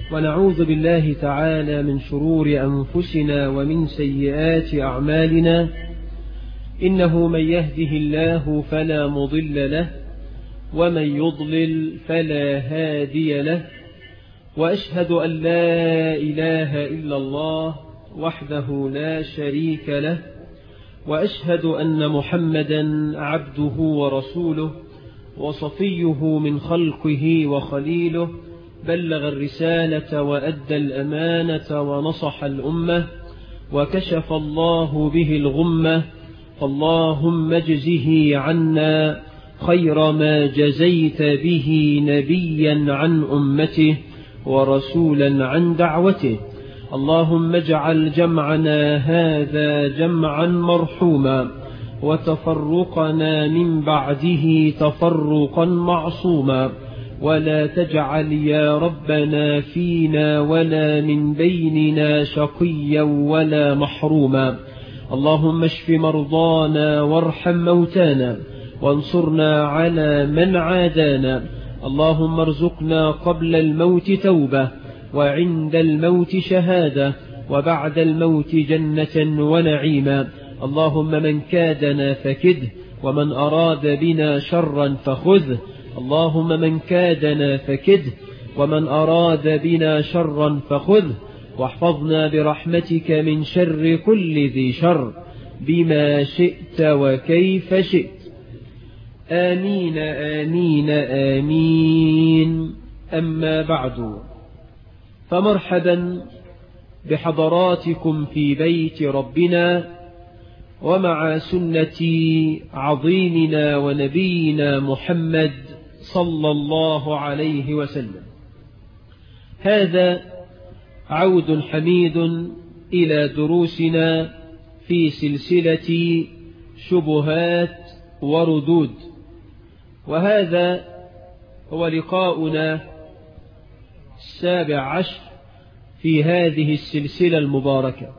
ونعوذ بالله تعالى من شرور أنفسنا ومن سيئات أعمالنا إنه من يهده الله فلا مضل له ومن يضلل فلا هادي له وأشهد أن لا إله إلا الله وحده لا شريك له وأشهد أن محمدا عبده ورسوله وصفيه من خلقه وخليله بلغ الرسالة وأدى الأمانة ونصح الأمة وكشف الله به الغمة فاللهم اجزه عنا خير ما جزيت به نبيا عن أمته ورسولا عن دعوته اللهم اجعل جمعنا هذا جمعا مرحوما وتفرقنا من بعده تفرقا معصوما ولا تجعل يا ربنا فينا ولا من بيننا شقيا ولا محروما اللهم اشف مرضانا وارحم موتانا وانصرنا على من عادانا اللهم ارزقنا قبل الموت توبة وعند الموت شهادة وبعد الموت جنة ونعيما اللهم من كادنا فكده ومن أراد بنا شرا فخذه اللهم من كادنا فكده ومن أراد بنا شرا فخذه واحفظنا برحمتك من شر كل ذي شر بما شئت وكيف شئت آمين آمين آمين أما بعد فمرحبا بحضراتكم في بيت ربنا ومع سنة عظيمنا ونبينا محمد صلى الله عليه وسلم هذا عود حميد إلى دروسنا في سلسلة شبهات وردود وهذا هو لقاؤنا السابع عشر في هذه السلسلة المباركة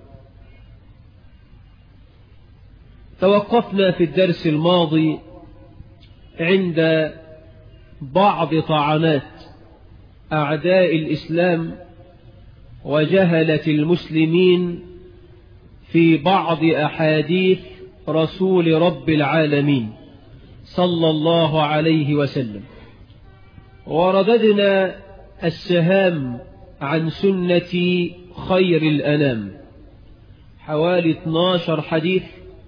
توقفنا في الدرس الماضي عند بعض طعنات أعداء الإسلام وجهلة المسلمين في بعض أحاديث رسول رب العالمين صلى الله عليه وسلم ورددنا السهام عن سنة خير الأنام حوالي 12 حديث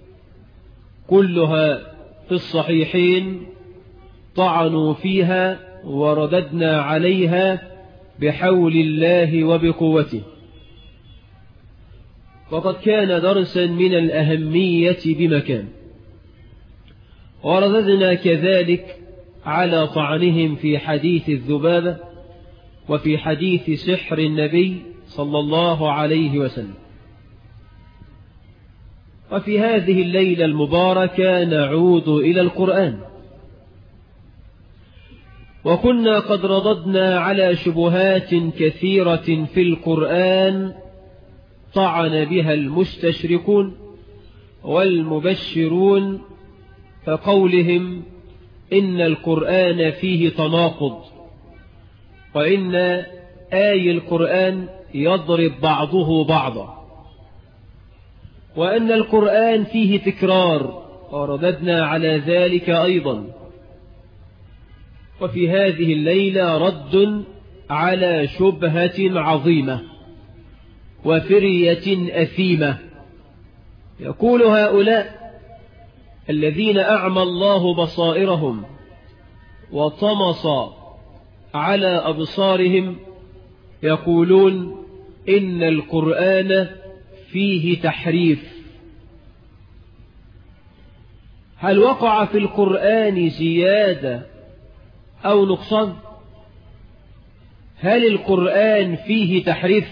كلها في الصحيحين طعنوا فيها ورددنا عليها بحول الله وبقوته وقد كان درسا من الأهمية بمكان ورددنا كذلك على طعنهم في حديث الذبابة وفي حديث سحر النبي صلى الله عليه وسلم وفي هذه الليلة المباركة نعود إلى القرآن وكنا قد رددنا على شبهات كثيرة في القرآن طعن بها المستشركون والمبشرون كقولهم إن القرآن فيه تناقض وإن آي القرآن يضرب بعضه بعضا وأن القرآن فيه تكرار ورددنا على ذلك أيضا وفي هذه الليلة رد على شبهة عظيمة وفرية أثيمة يقول هؤلاء الذين أعمى الله بصائرهم وطمس على أبصارهم يقولون إن القرآن فيه تحريف هل وقع في القرآن زيادة أو نقصان هل القرآن فيه تحريف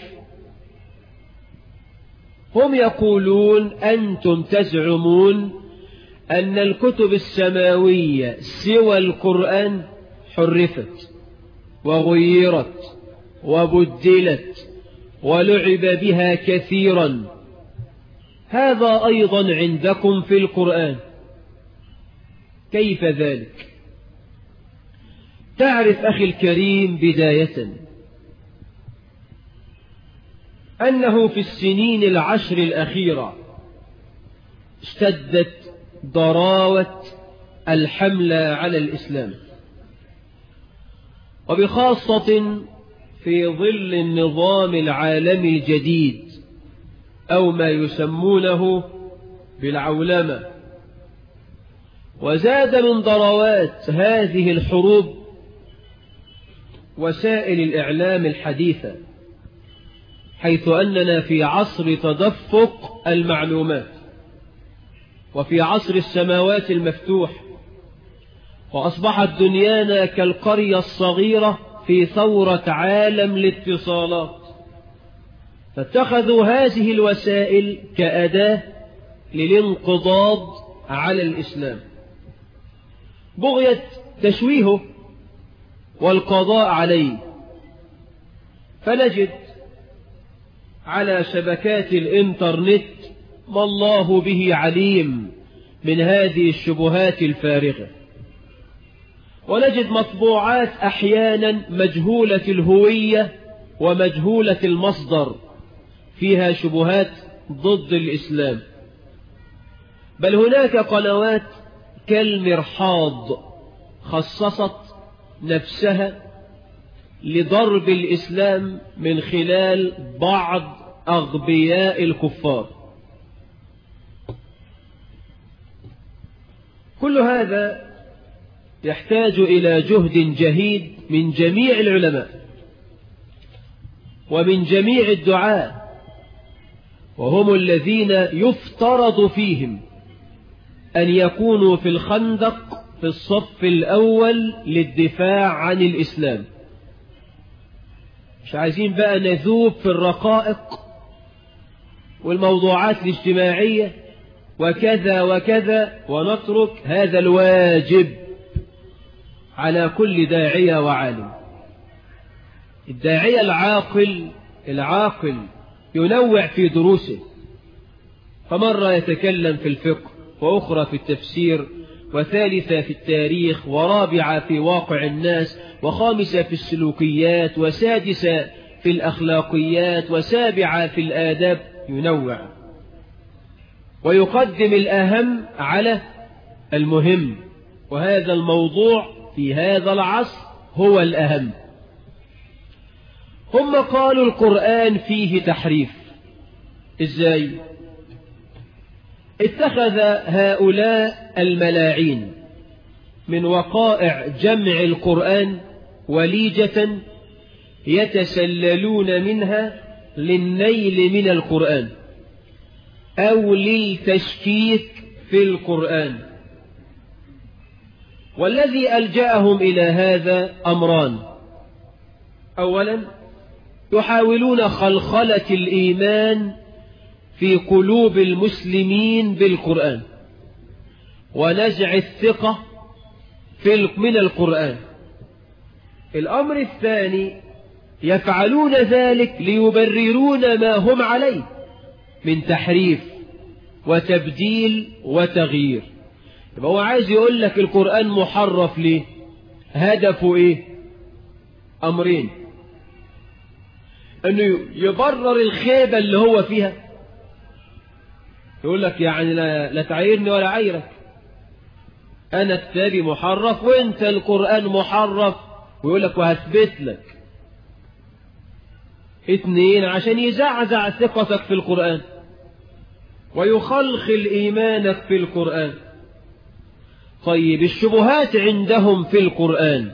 هم يقولون أنتم تزعمون أن الكتب السماوية سوى القرآن حرفت وغيرت وبدلت ولعب بها كثيرا هذا أيضا عندكم في القرآن كيف ذلك تعرف أخي الكريم بداية أنه في السنين العشر الأخيرة اشتدت ضراوة الحملة على الإسلام وبخاصة في ظل النظام العالمي الجديد أو ما يسمونه بالعولمة وزاد من ضروات هذه الحروب وسائل الإعلام الحديثة حيث أننا في عصر تدفق المعلومات وفي عصر السماوات المفتوح وأصبحت دنيانا كالقرية الصغيرة في ثورة عالم الاتصالات فاتخذوا هذه الوسائل كأداة للانقضاض على الإسلام بغية تشويهه والقضاء عليه فنجد على شبكات الإنترنت ما الله به عليم من هذه الشبهات الفارغة ونجد مطبوعات أحيانا مجهولة الهوية ومجهولة المصدر فيها شبهات ضد الإسلام بل هناك قنوات كالمرحاض خصصت نفسها لضرب الإسلام من خلال بعض أغبياء الكفار كل هذا يحتاج إلى جهد جهيد من جميع العلماء ومن جميع الدعاء وهم الذين يفترض فيهم أن يكونوا في الخندق في الصف الأول للدفاع عن الإسلام مش عايزين بقى نذوب في الرقائق والموضوعات الاجتماعية وكذا وكذا ونترك هذا الواجب على كل داعية وعالم الداعية العاقل العاقل ينوع في دروسه فمرة يتكلم في الفقه وأخرى في التفسير وثالثة في التاريخ ورابعة في واقع الناس وخامسة في السلوكيات وسادسة في الأخلاقيات وسابعة في الآداب ينوع ويقدم الأهم على المهم وهذا الموضوع في هذا العصر هو الأهم هم قالوا القرآن فيه تحريف إزاي اتخذ هؤلاء الملاعين من وقائع جمع القرآن وليجة يتسللون منها للنيل من القرآن أو للتشكيك في القرآن والذي ألجأهم إلى هذا أمران أولا يحاولون خلخلة الإيمان في قلوب المسلمين بالقرآن ونزع الثقة في من القرآن الأمر الثاني يفعلون ذلك ليبررون ما هم عليه من تحريف وتبديل وتغيير يبقى هو عايز يقول لك القرآن محرف ليه هدفه ايه امرين انه يبرر الخيبة اللي هو فيها يقول لك يعني لا, لا تعيرني ولا عيرك انا التابي محرف وانت القرآن محرف ويقول لك وهثبت لك اثنين عشان يزعزع ثقتك في القرآن ويخلخل إيمانك في القرآن طيب الشبهات عندهم في القرآن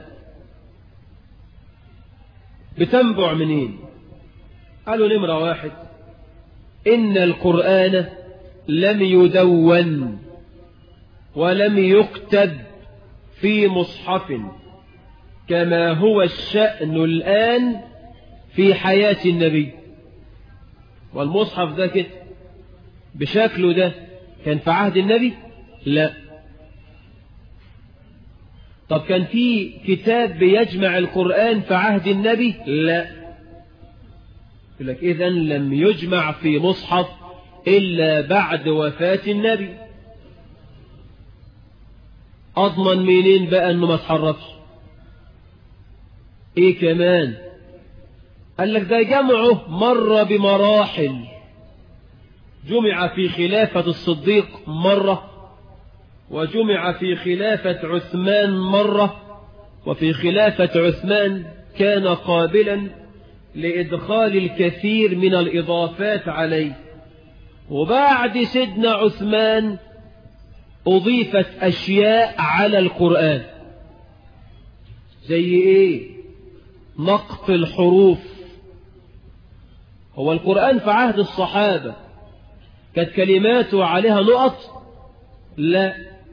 بتنبع منين قالوا نمرة واحد إن القرآن لم يدون ولم يكتب في مصحف كما هو الشأن الآن في حياة النبي والمصحف ده كده بشكله ده كان في عهد النبي لا طب كان في كتاب بيجمع القرآن في عهد النبي لا يقول لك إذا لم يجمع في مصحف إلا بعد وفاة النبي أضمن منين بقى أنه ما تحرفش إيه كمان قال لك ده جمعه مر بمراحل جمع في خلافة الصديق مرة وجمع في خلافة عثمان مرة وفي خلافة عثمان كان قابلا لإدخال الكثير من الإضافات عليه وبعد سيدنا عثمان أضيفت أشياء على القرآن زي إيه نقط الحروف هو القرآن في عهد الصحابة كانت كلماته عليها نقط لا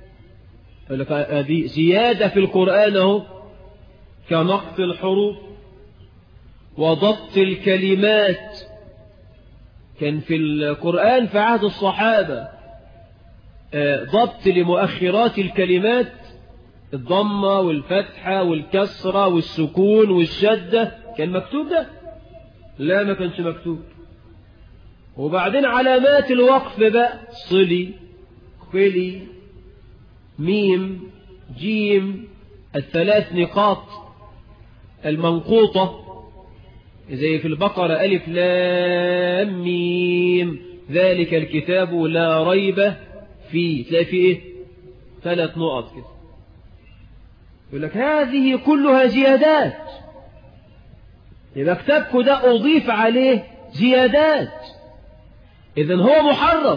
هذه زيادة في القرآن اهو كنقط الحروف وضبط الكلمات كان في القرآن في عهد الصحابة ضبط لمؤخرات الكلمات الضمة والفتحة والكسرة والسكون والشدة كان مكتوب ده لا ما كانش مكتوب وبعدين علامات الوقف بقى صلي خلي ميم جيم الثلاث نقاط المنقوطة زي في البقرة ألف لام ميم ذلك الكتاب لا ريب فيه تلاقي فيه ايه ثلاث نقط كده يقول لك هذه كلها زيادات يبقى كتابك ده أضيف عليه زيادات إذا هو محرف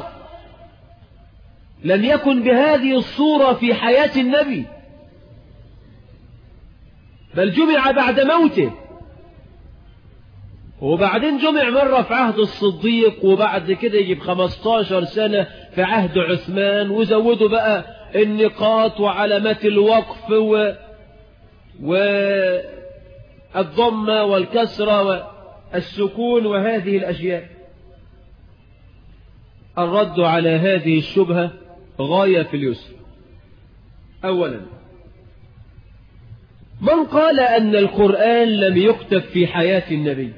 لم يكن بهذه الصورة في حياة النبي بل جمع بعد موته وبعدين جمع مرة في عهد الصديق وبعد كده يجيب 15 سنة في عهد عثمان وزودوا بقى النقاط وعلامات الوقف و... والضمة والكسرة والسكون وهذه الأشياء الرد على هذه الشبهة غاية في اليسر أولا من قال أن القرآن لم يكتب في حياة النبي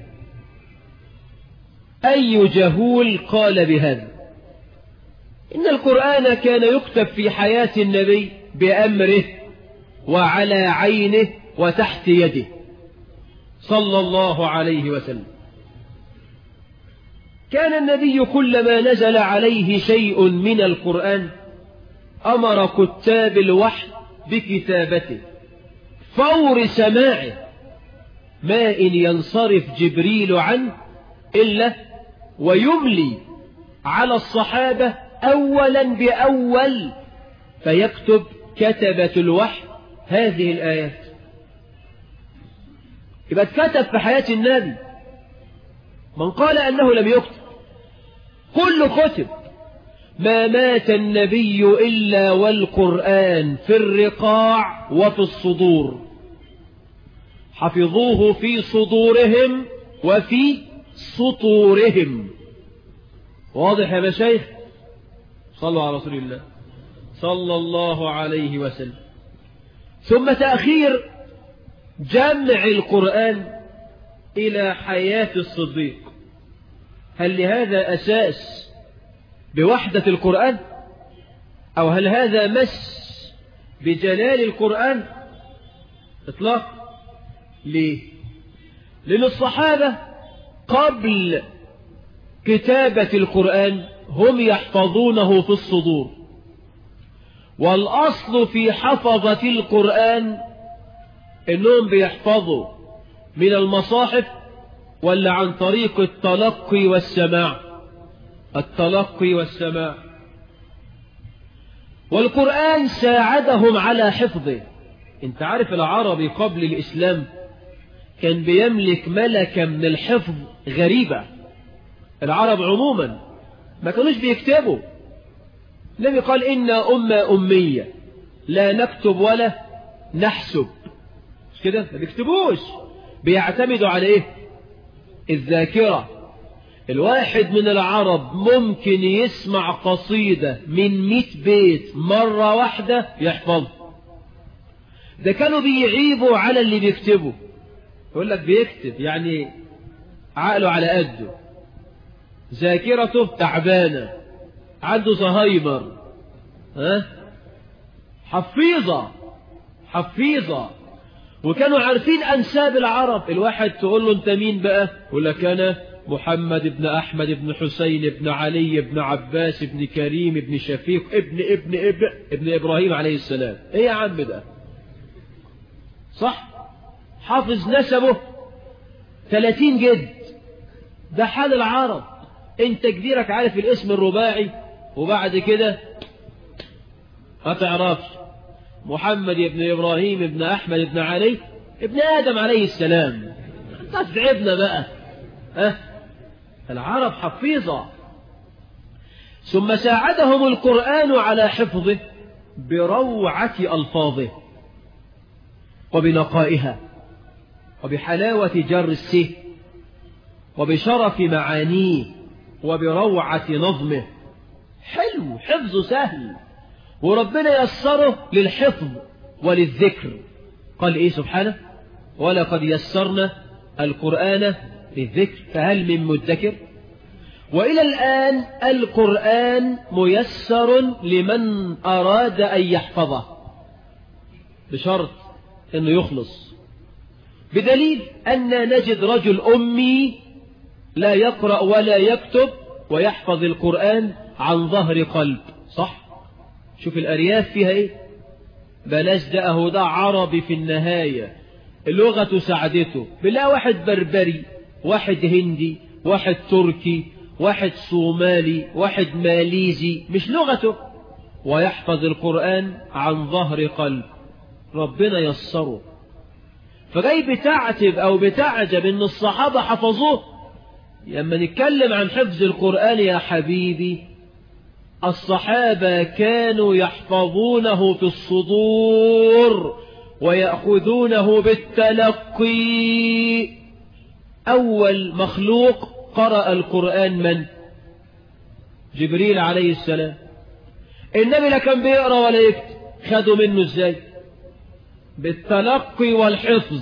أي جهول قال بهذا إن القرآن كان يكتب في حياة النبي بأمره وعلى عينه وتحت يده صلى الله عليه وسلم كان النبي كلما نزل عليه شيء من القرآن أمر كتاب الوحي بكتابته فور سماعه ما إن ينصرف جبريل عنه إلا ويملي على الصحابة أولا بأول فيكتب كتبة الوحي هذه الآيات يبقى اتكتب في حياة النبي من قال أنه لم يكتب كل كتب ما مات النبي إلا والقرآن في الرقاع وفي الصدور حفظوه في صدورهم وفي سطورهم واضح يا مشايخ صلوا على رسول الله صلى الله عليه وسلم ثم تأخير جمع القرآن إلى حياة الصديق هل لهذا أساس بوحدة القرآن أو هل هذا مس بجلال القرآن إطلاق ليه لأن الصحابة قبل كتابة القرآن هم يحفظونه في الصدور والأصل في حفظة القرآن إنهم بيحفظوا من المصاحف ولا عن طريق التلقي والسماع التلقي والسماع والقرآن ساعدهم على حفظه انت عارف العربي قبل الإسلام كان بيملك ملكة من الحفظ غريبة العرب عموما ما كانوش بيكتبوا النبي قال إنا أمة أمية لا نكتب ولا نحسب مش كده ما بيكتبوش بيعتمدوا على ايه الذاكرة الواحد من العرب ممكن يسمع قصيدة من مئة بيت مرة واحدة يحفظ ده كانوا بيعيبوا على اللي بيكتبوا يقول لك بيكتب يعني عقله على قده ذاكرته تعبانة عنده زهايمر ها حفيظة حفيظة وكانوا عارفين أنساب العرب الواحد تقول له أنت مين بقى يقول لك أنا محمد بن أحمد بن حسين بن علي بن عباس بن كريم بن شفيق ابن ابن ابن, ابن إبراهيم عليه السلام إيه يا عم ده صح حافظ نسبه 30 جد ده حال العرب انت كبيرك عارف الاسم الرباعي وبعد كده ما تعرفش محمد بن إبراهيم بن أحمد بن علي ابن آدم عليه السلام تتعبنا بقى أه؟ العرب حفيظة ثم ساعدهم القرآن على حفظه بروعة ألفاظه وبنقائها وبحلاوة جرسه وبشرف معانيه وبروعة نظمه حلو حفظه سهل وربنا يسره للحفظ وللذكر قال إيه سبحانه ولقد يسرنا القرآن للذكر فهل من مدكر وإلى الآن القرآن ميسر لمن أراد أن يحفظه بشرط أنه يخلص بدليل أن نجد رجل أمي لا يقرأ ولا يكتب ويحفظ القرآن عن ظهر قلب صح شوف الأرياف فيها إيه بلاش ده أهو ده عربي في النهاية اللغة ساعدته بلا واحد بربري واحد هندي واحد تركي واحد صومالي واحد ماليزي مش لغته ويحفظ القرآن عن ظهر قلب ربنا يسره فجاي بتعتب أو بتعجب إن الصحابة حفظوه لما نتكلم عن حفظ القرآن يا حبيبي الصحابة كانوا يحفظونه في الصدور ويأخذونه بالتلقي أول مخلوق قرأ القرآن من جبريل عليه السلام النبي لا كان بيقرأ ولا يكتب خدوا منه ازاي بالتلقي والحفظ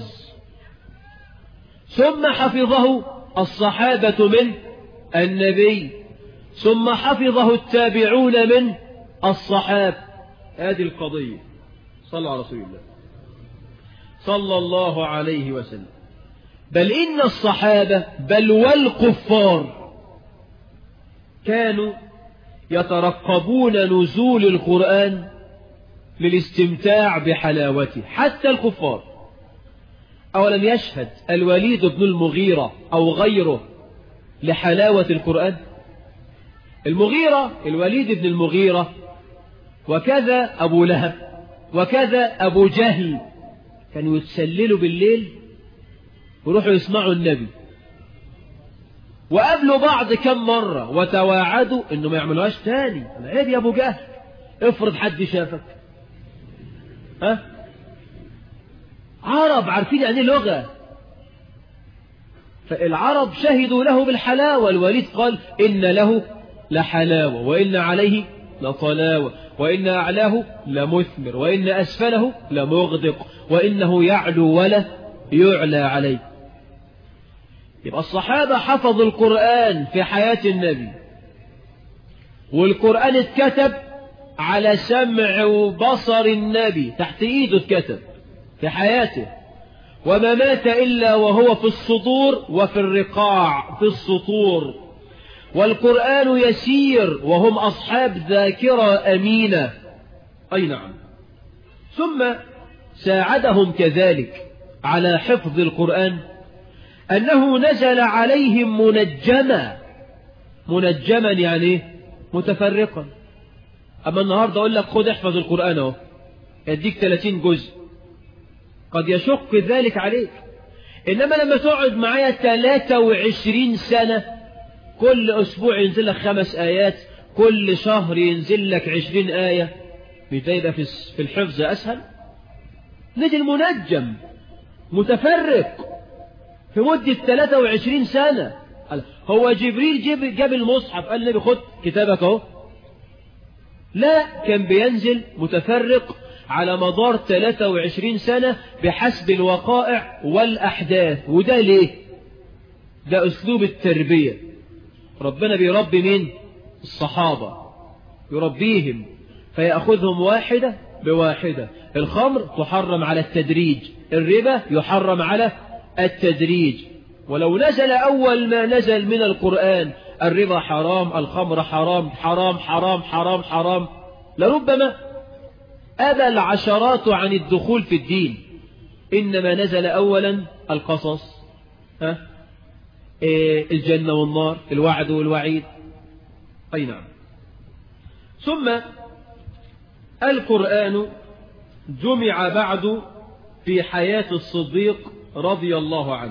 ثم حفظه الصحابة من النبي ثم حفظه التابعون من الصحابة هذه القضية صلى على رسول الله صلى الله عليه وسلم بل إن الصحابة بل والكفار كانوا يترقبون نزول القرآن للاستمتاع بحلاوته حتى الكفار أولم يشهد الوليد بن المغيرة أو غيره لحلاوة القرآن المغيرة الوليد بن المغيرة وكذا أبو لهب وكذا أبو جهل كانوا يتسللوا بالليل ويروحوا يسمعوا النبي وقابلوا بعض كم مرة وتواعدوا انه ما يعملوهاش تاني عيب يا ابو جهل افرض حد شافك ها عرب عارفين يعني لغة فالعرب شهدوا له بالحلاوة الوليد قال إن له لحلاوة وإن عليه لطلاوة وإن أعلاه لمثمر وإن أسفله لمغدق وإنه يعلو ولا يعلى عليه يبقى الصحابة حفظوا القرآن في حياة النبي والقرآن اتكتب على سمع وبصر النبي تحت ايده اتكتب في حياته وما مات إلا وهو في الصدور وفي الرقاع في السطور والقرآن يسير وهم أصحاب ذاكرة أمينة أي نعم ثم ساعدهم كذلك على حفظ القرآن أنه نزل عليهم منجما منجما يعني متفرقا أما النهاردة أقول لك خد احفظ القرآن اهو يديك 30 جزء قد يشق ذلك عليك إنما لما تقعد معايا 23 سنة كل أسبوع ينزل لك خمس آيات كل شهر ينزل لك 20 آية بتبقى في الحفظ أسهل نجي المنجم متفرق في مدة 23 سنة هو جبريل جاب, جاب المصحف قال النبي خد كتابك اهو لا كان بينزل متفرق على مدار 23 سنة بحسب الوقائع والأحداث وده ليه ده أسلوب التربية ربنا بيربي مين الصحابة يربيهم فيأخذهم واحدة بواحدة الخمر تحرم على التدريج الربا يحرم على التدريج ولو نزل أول ما نزل من القرآن الربا حرام الخمر حرام حرام حرام حرام حرام لربما أبى العشرات عن الدخول في الدين إنما نزل أولا القصص ها؟ إيه الجنة والنار الوعد والوعيد أي نعم ثم القرآن جمع بعد في حياة الصديق رضي الله عنه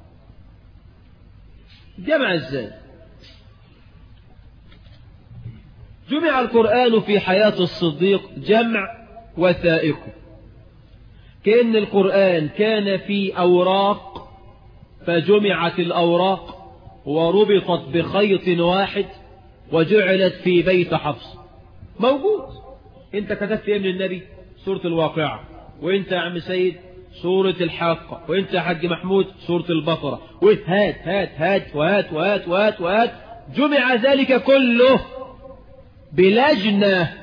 جمع ازاي جمع القرآن في حياة الصديق جمع وثائق كأن القرآن كان في أوراق فجمعت الأوراق وربطت بخيط واحد وجعلت في بيت حفص موجود انت كتبت ايه من النبي سورة الواقعة وانت يا عم سيد سورة الحاقة وانت يا حاج محمود سورة البقرة وهات هات هات وهات وهات وهات وهات جمع ذلك كله بلجنة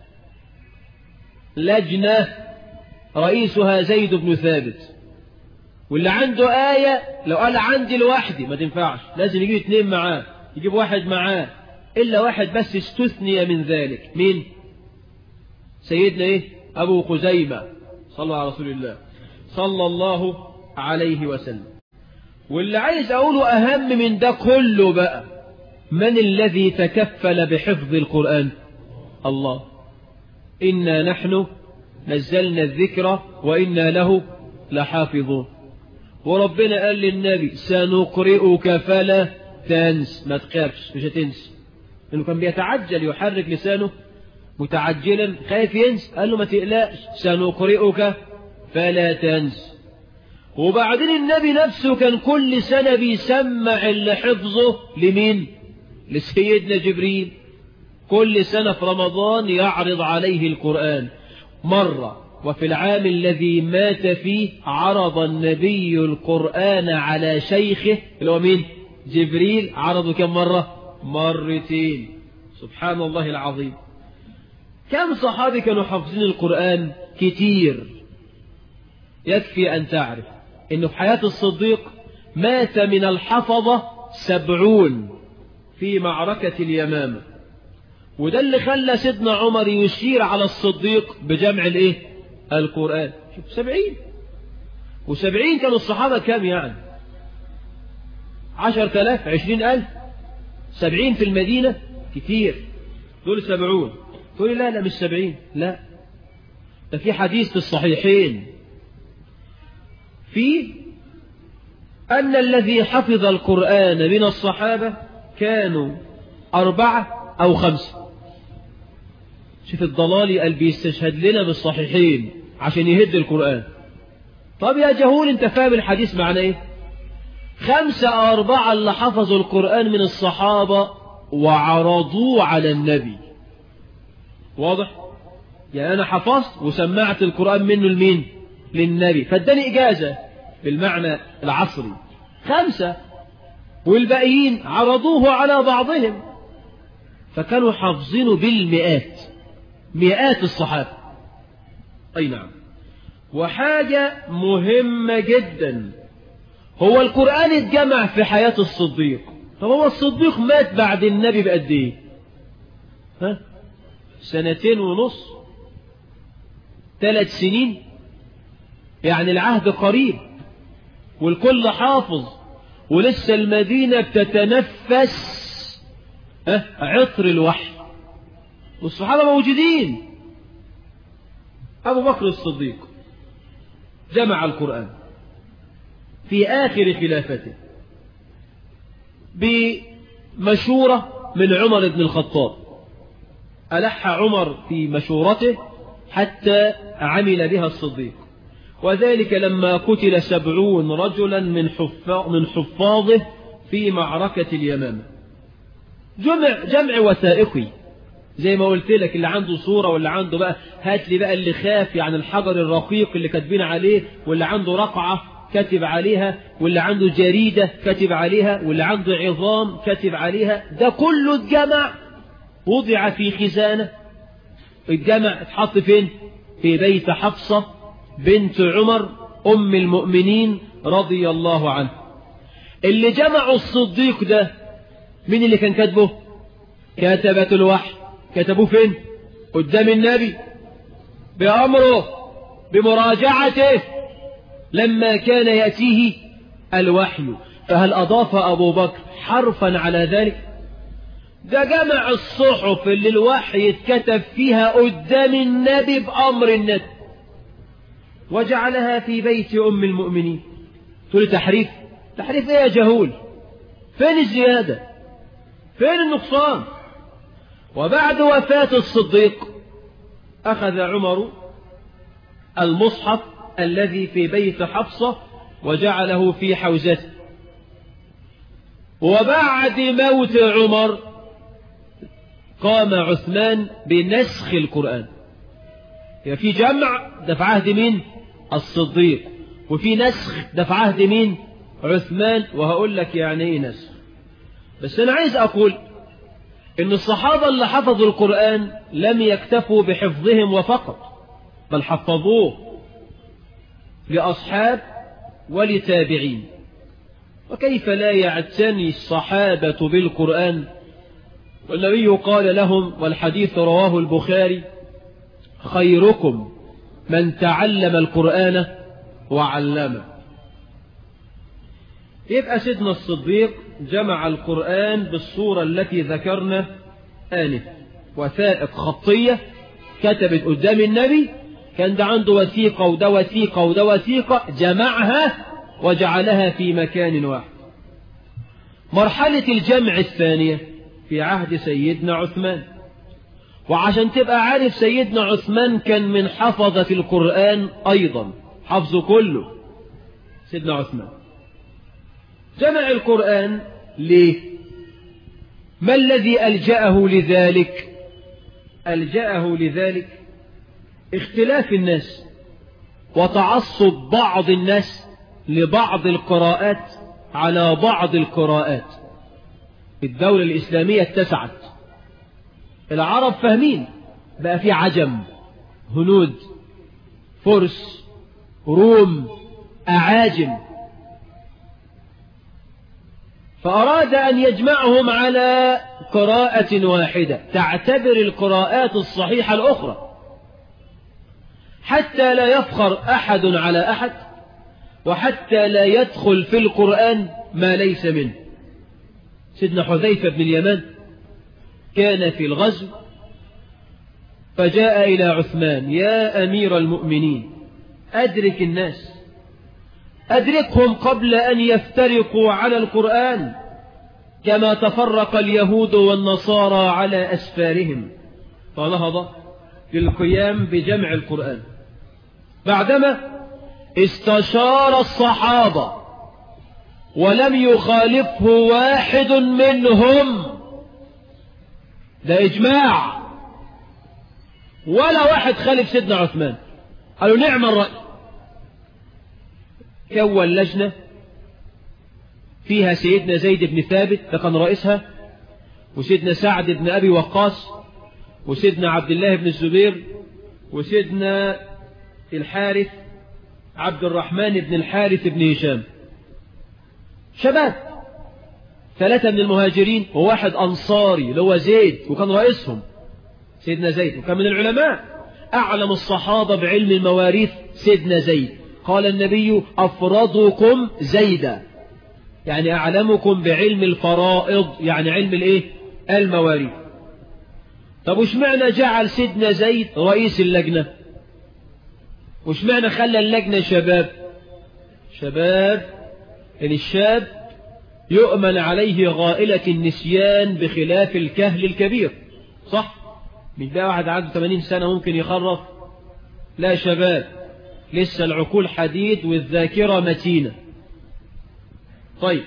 لجنة رئيسها زيد بن ثابت واللي عنده آية لو قال عندي لوحدي ما تنفعش لازم يجيب اتنين معاه يجيب واحد معاه إلا واحد بس استثني من ذلك مين سيدنا إيه أبو خزيمة صلى على رسول الله صلى الله عليه وسلم واللي عايز أقوله أهم من ده كله بقى من الذي تكفل بحفظ القرآن الله إنا نحن نزلنا الذكر وإنا له لحافظون وربنا قال للنبي سنقرئك فلا تنس ما تخافش مش هتنسى لأنه كان بيتعجل يحرك لسانه متعجلا خايف ينسى قال له ما تقلقش سنقرئك فلا تنس وبعدين النبي نفسه كان كل سنة بيسمع اللي حفظه لمين لسيدنا جبريل كل سنة في رمضان يعرض عليه القرآن مرة وفي العام الذي مات فيه عرض النبي القرآن على شيخه اللي هو مين جبريل عرضه كم مرة مرتين سبحان الله العظيم كم صحابي كانوا حافظين القرآن كتير يكفي أن تعرف أنه في حياة الصديق مات من الحفظة سبعون في معركة اليمامة وده اللي خلى سيدنا عمر يشير على الصديق بجمع الايه القرآن شوف سبعين وسبعين كانوا الصحابة كام يعني عشر تلاف عشرين ألف سبعين في المدينة كتير دول سبعون تقول لا لا مش سبعين لا ده في حديث في الصحيحين في أن الذي حفظ القرآن من الصحابة كانوا أربعة أو خمسة شوف الضلالي قال بيستشهد لنا بالصحيحين عشان يهد القرآن طب يا جهول انت فاهم الحديث معناه ايه خمسة أو أربعة اللي حفظوا القرآن من الصحابة وعرضوه على النبي واضح يعني أنا حفظت وسمعت القرآن منه لمين للنبي فاداني إجازة بالمعنى العصري خمسة والباقيين عرضوه على بعضهم فكانوا حافظينه بالمئات مئات الصحابة أي نعم وحاجة مهمة جدا هو القرآن اتجمع في حياة الصديق طب هو الصديق مات بعد النبي بقد ايه ها سنتين ونص ثلاث سنين يعني العهد قريب والكل حافظ ولسه المدينة بتتنفس ها عطر الوحي والصحابة موجودين أبو بكر الصديق جمع القرآن في آخر خلافته بمشورة من عمر بن الخطاب ألح عمر في مشورته حتى عمل بها الصديق وذلك لما قتل سبعون رجلا من حفاظ من حفاظه في معركة اليمامة جمع جمع وثائقي زي ما قلت لك اللي عنده صورة واللي عنده بقى هات لي بقى اللي خاف يعني الحجر الرقيق اللي كاتبين عليه واللي عنده رقعة كاتب عليها واللي عنده جريدة كاتب عليها واللي عنده عظام كاتب عليها ده كله اتجمع وضع في خزانة اتجمع اتحط فين في بيت حفصة بنت عمر أم المؤمنين رضي الله عنه اللي جمعوا الصديق ده مين اللي كان كاتبه كتبة الوحي كتبوه فين قدام النبي بأمره بمراجعته لما كان يأتيه الوحي فهل أضاف أبو بكر حرفا على ذلك ده جمع الصحف اللي الوحي اتكتب فيها قدام النبي بأمر النبي وجعلها في بيت أم المؤمنين تقول تحريف تحريف ايه يا جهول فين الزيادة فين النقصان وبعد وفاة الصديق أخذ عمر المصحف الذي في بيت حفصة وجعله في حوزته وبعد موت عمر قام عثمان بنسخ القرآن يعني في جمع ده في عهد مين الصديق وفي نسخ ده في عهد مين عثمان وهقول لك يعني ايه نسخ بس انا عايز اقول ان الصحابة اللي حفظوا القرآن لم يكتفوا بحفظهم وفقط بل حفظوه لأصحاب ولتابعين وكيف لا يعتني الصحابة بالقرآن والنبي قال لهم والحديث رواه البخاري خيركم من تعلم القرآن وعلمه يبقى سيدنا الصديق جمع القرآن بالصورة التي ذكرنا آنف وثائق خطية كتبت قدام النبي كان ده عنده وثيقة وده وثيقة وده وثيقة جمعها وجعلها في مكان واحد مرحلة الجمع الثانية في عهد سيدنا عثمان وعشان تبقى عارف سيدنا عثمان كان من حفظة القرآن أيضا حفظه كله سيدنا عثمان جمع القرآن ليه ما الذي ألجأه لذلك ألجأه لذلك اختلاف الناس وتعصب بعض الناس لبعض القراءات على بعض القراءات الدولة الإسلامية اتسعت العرب فاهمين بقى في عجم هنود فرس روم أعاجم فأراد أن يجمعهم على قراءة واحدة تعتبر القراءات الصحيحة الأخرى حتى لا يفخر أحد على أحد وحتى لا يدخل في القرآن ما ليس منه سيدنا حذيفة بن اليمان كان في الغزو فجاء إلى عثمان يا أمير المؤمنين أدرك الناس أدركهم قبل أن يفترقوا على القرآن كما تفرق اليهود والنصارى على أسفارهم فنهض للقيام بجمع القرآن بعدما استشار الصحابة ولم يخالفه واحد منهم ده إجماع ولا واحد خالف سيدنا عثمان قالوا نعم الرأي كون لجنة فيها سيدنا زيد بن ثابت ده كان رئيسها وسيدنا سعد بن أبي وقاص وسيدنا عبد الله بن الزبير وسيدنا الحارث عبد الرحمن بن الحارث بن هشام شباب ثلاثة من المهاجرين وواحد أنصاري اللي هو زيد وكان رئيسهم سيدنا زيد وكان من العلماء أعلم الصحابة بعلم المواريث سيدنا زيد قال النبي أفرضكم زيدا يعني أعلمكم بعلم الفرائض يعني علم الإيه المواريث طب وش معنى جعل سيدنا زيد رئيس اللجنة وش معنى خلى اللجنة شباب شباب يعني الشاب يؤمن عليه غائلة النسيان بخلاف الكهل الكبير صح مش بقى واحد عنده 80 سنة ممكن يخرف لا شباب لسه العقول حديد والذاكرة متينة طيب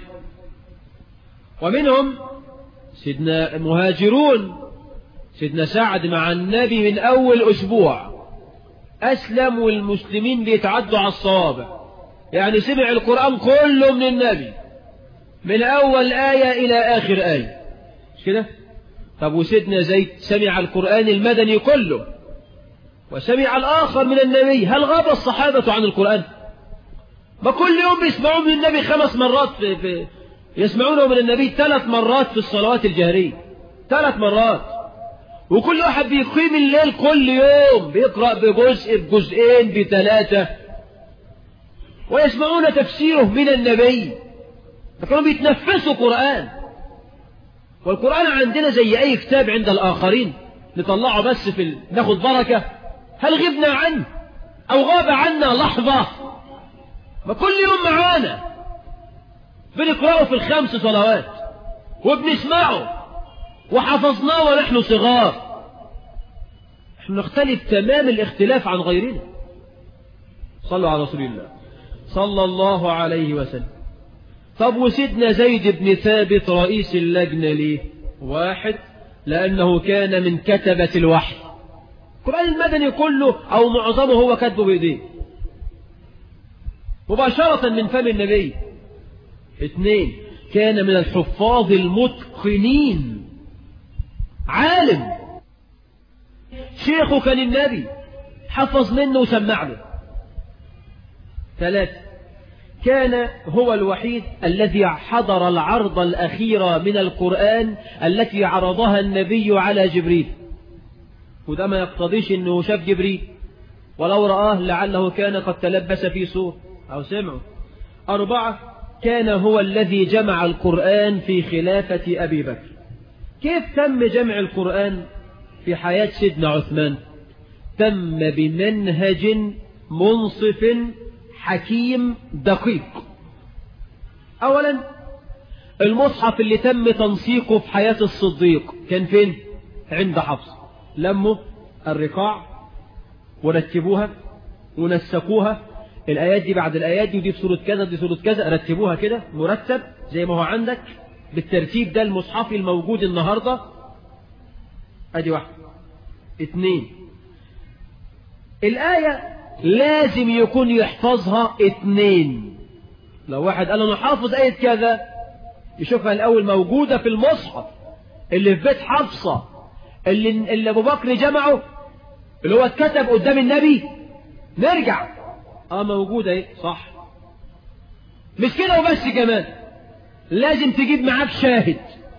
ومنهم سيدنا مهاجرون سيدنا سعد مع النبي من أول أسبوع أسلم والمسلمين بيتعدوا على الصوابع يعني سمع القرآن كله من النبي من أول آية إلى آخر آية مش كده طب وسيدنا زيد سمع القرآن المدني كله وسمع الآخر من النبي هل غاب الصحابة عن القرآن ما كل يوم بيسمعون من النبي خمس مرات في, في يسمعونه من النبي ثلاث مرات في الصلوات الجهرية ثلاث مرات وكل واحد بيقيم الليل كل يوم بيقرأ بجزء بجزئين بثلاثة ويسمعون تفسيره من النبي فكانوا بيتنفسوا قرآن والقرآن عندنا زي أي كتاب عند الآخرين نطلعه بس في ال... ناخد بركة هل غبنا عنه أو غاب عنا لحظة ما كل يوم معانا بنقرأه في الخمس صلوات وبنسمعه وحفظناه ونحن صغار نحن نختلف تمام الاختلاف عن غيرنا صلوا على رسول الله صلى الله عليه وسلم طب وسيدنا زيد بن ثابت رئيس اللجنة ليه واحد لأنه كان من كتبة الوحي القرآن المدني كله أو معظمه هو كتبه بإيديه مباشرة من فم النبي اثنين كان من الحفاظ المتقنين عالم شيخه كان النبي حفظ منه وسمع له ثلاثة كان هو الوحيد الذي حضر العرض الأخيرة من القرآن التي عرضها النبي على جبريل وده ما يقتضيش أنه شاف جبريل ولو رآه لعله كان قد تلبس في سور أو سمعه أربعة كان هو الذي جمع القرآن في خلافة أبي بكر كيف تم جمع القرآن في حياة سيدنا عثمان تم بمنهج منصف حكيم دقيق أولا المصحف اللي تم تنسيقه في حياة الصديق كان فين عند حفص لموا الرقاع ورتبوها ونسقوها الآيات دي بعد الآيات دي ودي في سورة كذا دي سورة كذا رتبوها كده مرتب زي ما هو عندك بالترتيب ده المصحفي الموجود النهاردة ادي واحد اتنين الآية لازم يكون يحفظها اتنين لو واحد قال انا حافظ آية كذا يشوفها الأول موجودة في المصحف اللي في بيت حفصة اللي, اللي أبو بكر جمعه اللي هو اتكتب قدام النبي نرجع اه موجودة ايه صح مش كده وبس كمان لازم تجيب معاك شاهد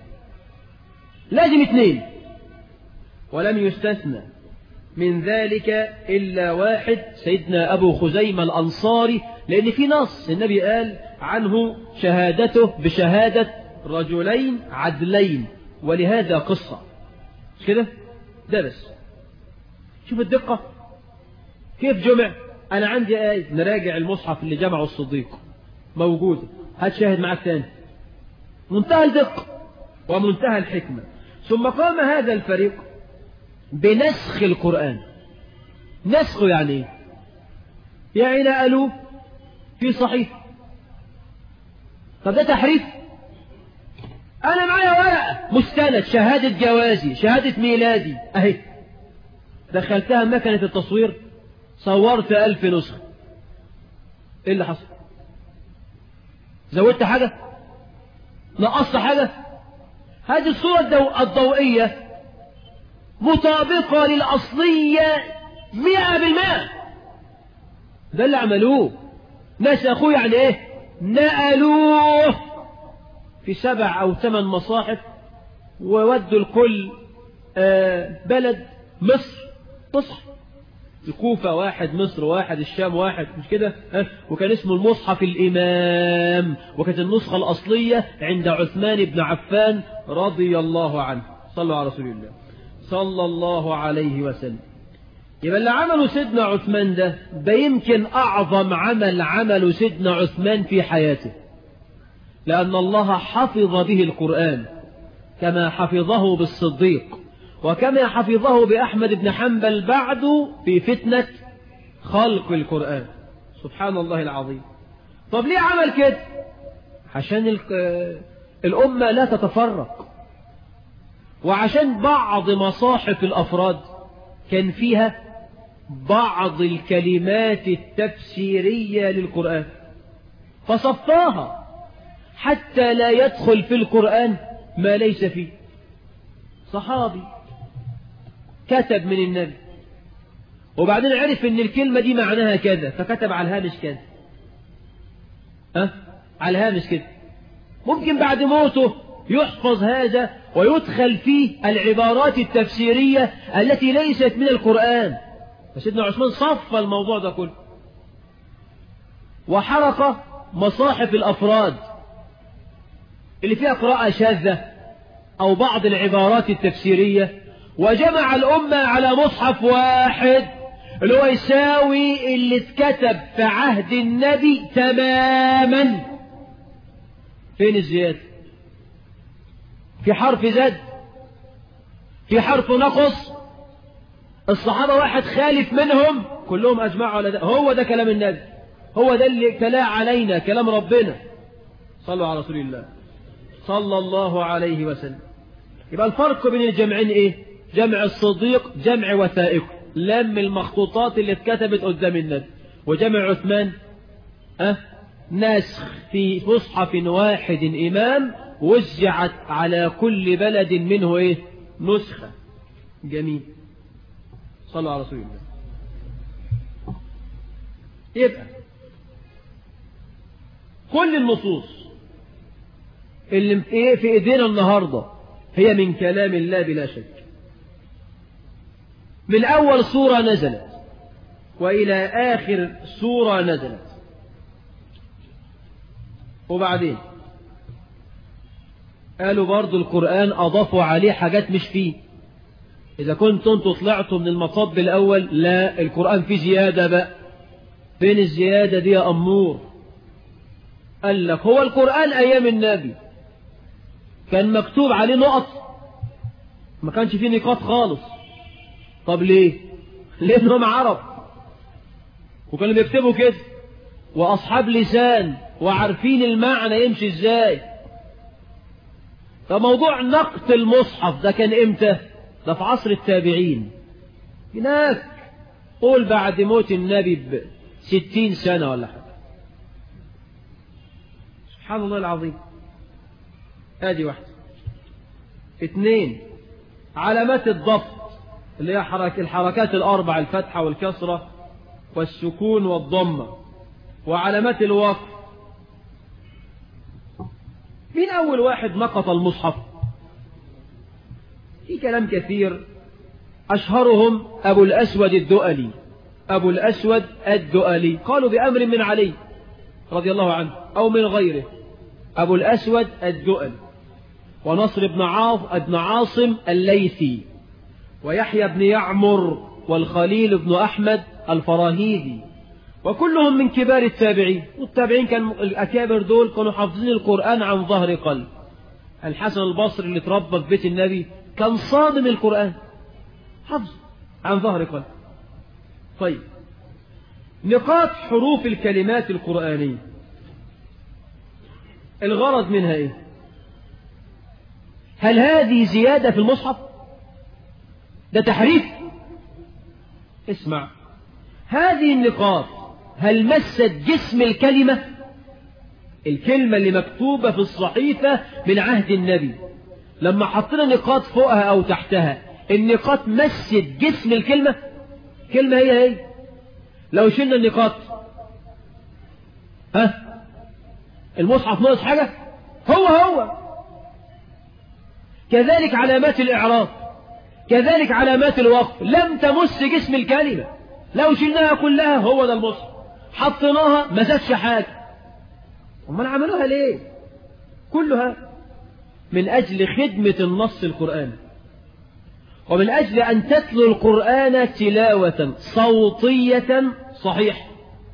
لازم اتنين ولم يستثنى من ذلك إلا واحد سيدنا أبو خزيمة الأنصاري لأن في نص النبي قال عنه شهادته بشهادة رجلين عدلين ولهذا قصة مش كده ده بس شوف الدقة كيف جمع أنا عندي آية نراجع المصحف اللي جمعه الصديق موجودة هات شاهد معك تاني منتهى الدقة ومنتهى الحكمة ثم قام هذا الفريق بنسخ القرآن نسخه يعني ايه يعني نقلوه في صحيح طب ده تحريف انا معايا ورقة مستند شهادة جوازي شهادة ميلادي اهي دخلتها مكنة التصوير صورت ألف نسخة ايه اللي حصل زودت حاجة نقصت حاجة هذه الصورة الدو... الضوئية مطابقة للأصلية مئة بالمئة ده اللي عملوه نسخوه يعني ايه نقلوه في سبع أو ثمان مصاحف وودوا الكل آه بلد مصر مصحف الكوفة واحد مصر واحد الشام واحد مش كده وكان اسمه المصحف الإمام وكانت النسخة الأصلية عند عثمان بن عفان رضي الله عنه صلوا على رسول الله صلى الله عليه وسلم يبقى اللي عمله سيدنا عثمان ده ده يمكن أعظم عمل عمله سيدنا عثمان في حياته لأن الله حفظ به القرآن كما حفظه بالصديق وكما حفظه بأحمد بن حنبل بعده في فتنة خلق القرآن سبحان الله العظيم طب ليه عمل كده عشان الأمة لا تتفرق وعشان بعض مصاحف الأفراد كان فيها بعض الكلمات التفسيرية للقرآن فصفاها حتى لا يدخل في القرآن ما ليس فيه صحابي كتب من النبي وبعدين عرف ان الكلمة دي معناها كذا فكتب على الهامش كذا أه؟ على الهامش كده ممكن بعد موته يحفظ هذا ويدخل فيه العبارات التفسيرية التي ليست من القرآن فسيدنا عثمان صف الموضوع ده كله وحرق مصاحف الأفراد اللي فيها قراءة شاذة أو بعض العبارات التفسيرية وجمع الأمة على مصحف واحد اللي هو يساوي اللي اتكتب في عهد النبي تماما فين الزيادة في حرف زاد في حرف نقص الصحابة واحد خالف منهم كلهم أجمعوا على ده هو ده كلام النبي هو ده اللي تلا علينا كلام ربنا صلوا على رسول الله صلى الله عليه وسلم يبقى الفرق بين الجمعين ايه جمع الصديق جمع وثائق لم المخطوطات اللي اتكتبت قدام النبي وجمع عثمان أه نسخ في مصحف واحد إمام وزعت على كل بلد منه ايه نسخة جميل صلوا على رسول الله يبقى كل النصوص اللي في في ايدينا النهاردة هي من كلام الله بلا شك من أول سورة نزلت وإلى آخر سورة نزلت وبعدين قالوا برضو القرآن أضافوا عليه حاجات مش فيه إذا كنتم انتوا طلعتوا من المطب الأول لا القرآن فيه زيادة بقى فين الزيادة دي يا أمور قال لك هو القرآن أيام النبي كان مكتوب عليه نقط ما كانش فيه نقاط خالص طب ليه لأنهم عرب وكانوا بيكتبوا كده وأصحاب لسان وعارفين المعنى يمشي ازاي فموضوع نقط المصحف ده كان امتى ده في عصر التابعين هناك قول بعد موت النبي بستين سنة ولا حاجة سبحان الله العظيم ادي واحدة اثنين علامات الضبط اللي هي حرك الحركات الأربع الفتحة والكسرة والسكون والضمة وعلامات الوقف مين أول واحد نقط المصحف في كلام كثير أشهرهم أبو الأسود الدؤلي أبو الأسود الدؤلي قالوا بأمر من علي رضي الله عنه أو من غيره أبو الأسود الدؤلي ونصر بن عاص بن عاصم الليثي ويحيى بن يعمر والخليل بن أحمد الفراهيدي وكلهم من كبار التابعين والتابعين كان الأكابر دول كانوا حافظين القرآن عن ظهر قلب الحسن البصري اللي تربى في بيت النبي كان صادم القرآن حفظ عن ظهر قلب طيب نقاط حروف الكلمات القرآنية الغرض منها ايه هل هذه زيادة في المصحف ده تحريف اسمع هذه النقاط هل مست جسم الكلمة الكلمة اللي مكتوبة في الصحيفة من عهد النبي لما حطينا نقاط فوقها أو تحتها النقاط مست جسم الكلمة كلمة هي هي لو شلنا النقاط ها المصحف ناقص حاجة هو هو كذلك علامات الإعراب كذلك علامات الوقف لم تمس جسم الكلمة لو شلناها كلها هو ده المصحف حطيناها ما زادش حاجة امال عملوها ليه كلها من أجل خدمة النص القرآني ومن أجل أن تتلو القرآن تلاوة صوتية صحيحة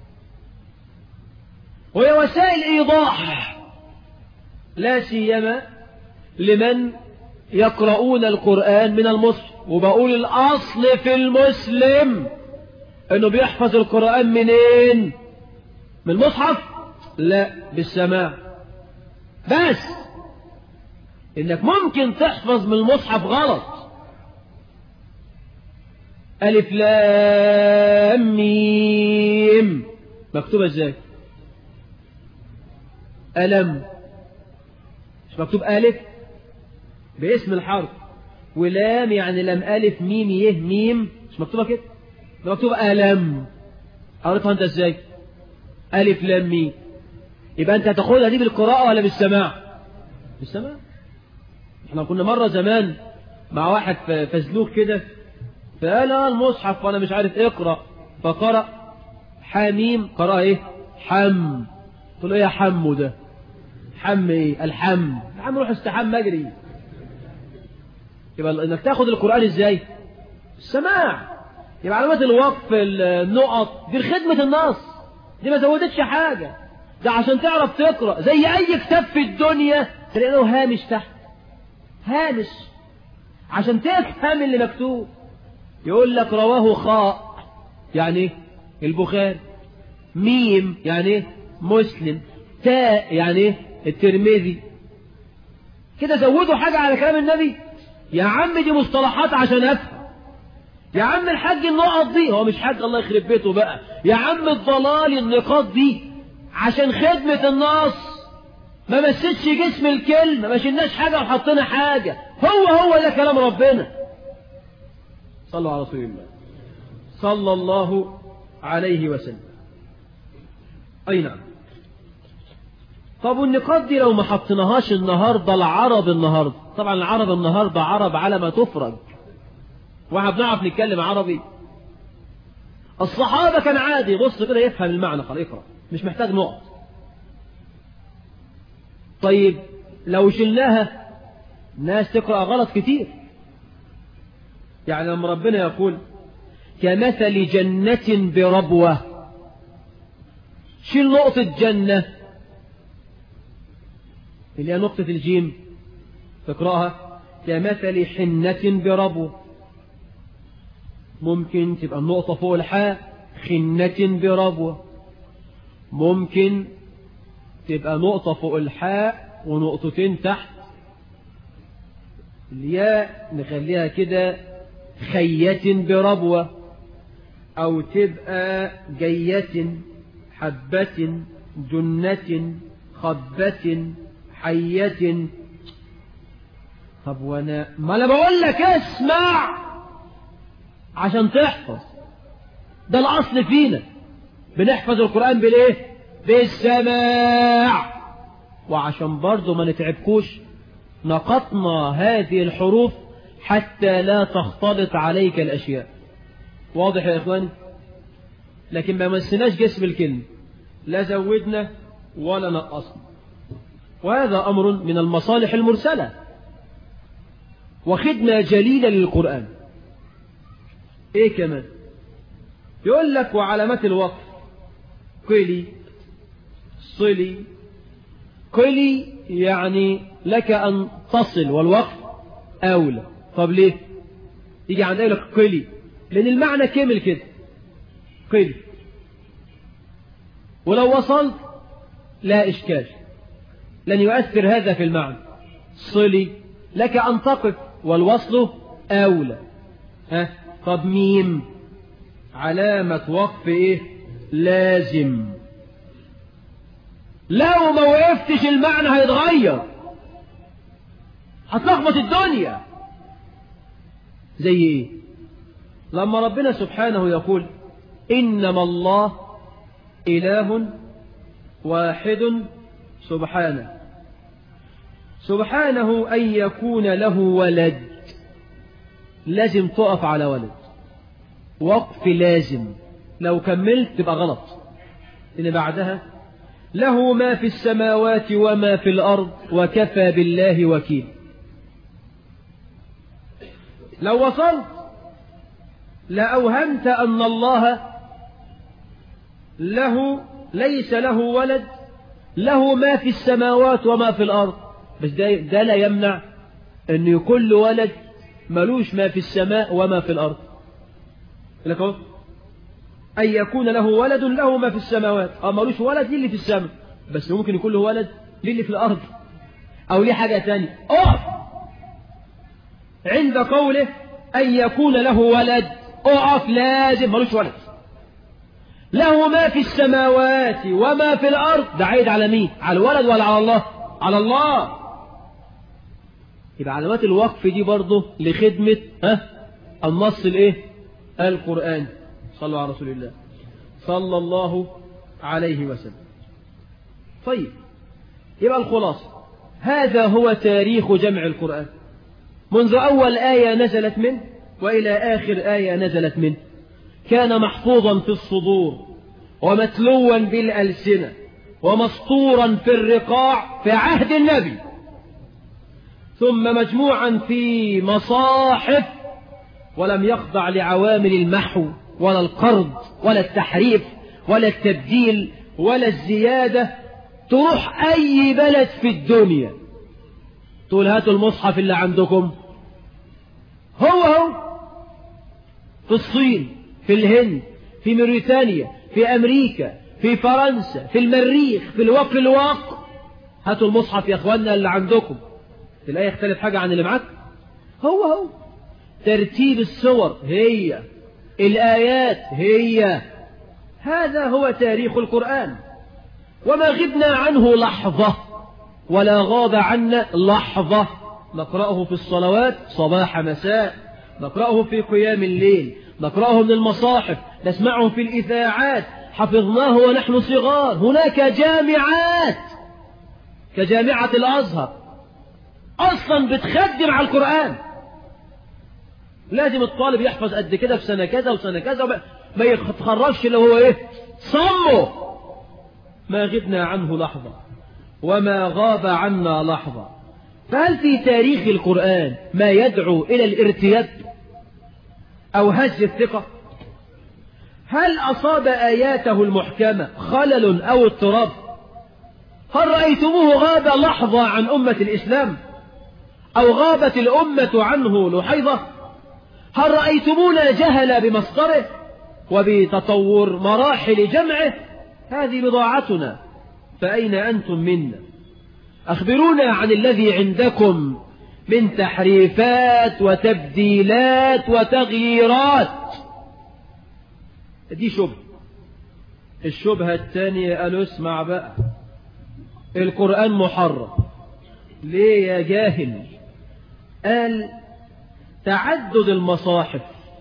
وهي وسائل إيضاح لا سيما لمن يقرؤون القرآن من المصحف وبقول الأصل في المسلم انه بيحفظ القرآن منين من المصحف لا بالسماع بس انك ممكن تحفظ من المصحف غلط ألف لام ميم مكتوبة ازاي ألم مش مكتوب ألف باسم الحرف ولام يعني لم ألف ميم يه ميم مش مكتوبة كده ده مكتوب ألم قريتها أنت إزاي ألف لام ميم يبقى أنت هتاخدها دي بالقراءة ولا بالسماع بالسماع احنا كنا مرة زمان مع واحد فزلوك كده فقال اه المصحف وانا مش عارف اقرأ فقرأ حميم قرأ ايه حم قلت له ايه يا حمو ده حم ايه الحم يا عم روح استحم اجري يبقى انك تاخد القرآن ازاي السماع يبقى علامات الوقف النقط دي خدمة النص دي ما زودتش حاجة ده عشان تعرف تقرأ زي اي كتاب في الدنيا تلاقي له هامش تحت هامش عشان تفهم اللي مكتوب يقول لك رواه خاء يعني ايه البخاري ميم يعني ايه مسلم تاء يعني ايه الترمذي كده زودوا حاجة على كلام النبي يا عم دي مصطلحات عشان افهم يا عم الحاج النقط دي هو مش حاج الله يخرب بيته بقى يا عم الضلال النقاط دي عشان خدمة النص ما مسيتش جسم الكلمة ما شلناش حاجة وحطينا حاجة هو هو ده كلام ربنا صلوا على رسول الله صلى الله عليه وسلم أي نعم طب والنقاط دي لو ما حطيناهاش النهاردة العرب النهاردة طبعا العرب النهاردة عرب على ما تفرج واحنا بنعرف نتكلم عربي الصحابة كان عادي بص كده يفهم المعنى خلاص يقرأ مش محتاج نقط طيب لو شلناها ناس تقرأ غلط كتير يعني لما ربنا يقول كمثل جنة بربوة شيل نقطة جنة اللي هي نقطة الجيم تقرأها كمثل حنة بربوة ممكن تبقى النقطة فوق الحاء خنة بربوة ممكن تبقى نقطة فوق الحاء ونقطتين تحت الياء نخليها كده خية بربوة أو تبقى جية حبة جنة خبة حية طب وانا ما انا بقول لك اسمع عشان تحفظ ده الاصل فينا بنحفظ القرآن بالايه بالسماع وعشان برضه ما نتعبكوش نقطنا هذه الحروف حتى لا تختلط عليك الأشياء واضح يا إخواني لكن ما مسناش جسم الكلمة لا زودنا ولا نقصنا وهذا أمر من المصالح المرسلة وخدمة جليلة للقرآن إيه كمان يقول لك وعلامات الوقف قلي صلي قلي يعني لك أن تصل والوقف أولى طب ليه يجي عند لك قلي لأن المعنى كامل كده قلي ولو وصلت لا إشكال لن يؤثر هذا في المعنى صلي لك أن تقف والوصل أولى ها طب ميم علامة وقف إيه لازم لو ما وقفتش المعنى هيتغير هتلخبط الدنيا زي ايه لما ربنا سبحانه يقول انما الله اله واحد سبحانه سبحانه ان يكون له ولد لازم تقف على ولد وقف لازم لو كملت تبقى غلط اللي بعدها له ما في السماوات وما في الأرض وكفى بالله وكيل لو وصلت لأوهمت أن الله له ليس له ولد له ما في السماوات وما في الأرض بس ده, ده لا يمنع أن كل ولد ملوش ما في السماء وما في الأرض لك أن يكون له ولد له ما في السماوات أو ملوش ولد للي في السماء بس ممكن يكون له ولد للي في الأرض أو ليه حاجة تانية أقف عند قوله أن يكون له ولد أقف لازم ملوش ولد له ما في السماوات وما في الأرض ده عيد على مين على الولد ولا على الله على الله يبقى علامات الوقف دي برضه لخدمة ها النص الايه القرآن صلوا على رسول الله صلى الله عليه وسلم طيب يبقى الخلاصة هذا هو تاريخ جمع القرآن منذ أول آية نزلت منه وإلى آخر آية نزلت منه كان محفوظا في الصدور ومتلوا بالألسنة ومسطورا في الرقاع في عهد النبي ثم مجموعا في مصاحف ولم يخضع لعوامل المحو ولا القرض ولا التحريف ولا التبديل ولا الزيادة تروح أي بلد في الدنيا تقول هاتوا المصحف اللي عندكم هو هو في الصين في الهند في موريتانيا في أمريكا في فرنسا في المريخ في الوق الواق هاتوا المصحف يا اخواننا اللي عندكم تلاقي يختلف حاجة عن اللي معاك هو هو ترتيب السور هي الآيات هي هذا هو تاريخ القرآن وما غبنا عنه لحظة ولا غاب عنا لحظة نقرأه في الصلوات صباح مساء نقرأه في قيام الليل نقرأه من المصاحف نسمعه في الإذاعات حفظناه ونحن صغار هناك جامعات كجامعة الأزهر أصلا بتخدم على القرآن لازم الطالب يحفظ قد كده في سنة كذا وسنة كذا ما يتخرجش اللي هو ايه صمه ما غبنا عنه لحظة وما غاب عنا لحظة فهل في تاريخ القرآن ما يدعو إلى الارتياب أو هز الثقة هل أصاب آياته المحكمة خلل أو اضطراب هل رأيتموه غاب لحظة عن أمة الإسلام أو غابت الأمة عنه لحيظة هل رأيتمونا جهل بمصدره وبتطور مراحل جمعه هذه بضاعتنا فأين أنتم منا أخبرونا عن الذي عندكم من تحريفات وتبديلات وتغييرات دي شبهة الشبهة الثانية قالوا اسمع بقى القرآن محرم ليه يا جاهل قال تعدد المصاحف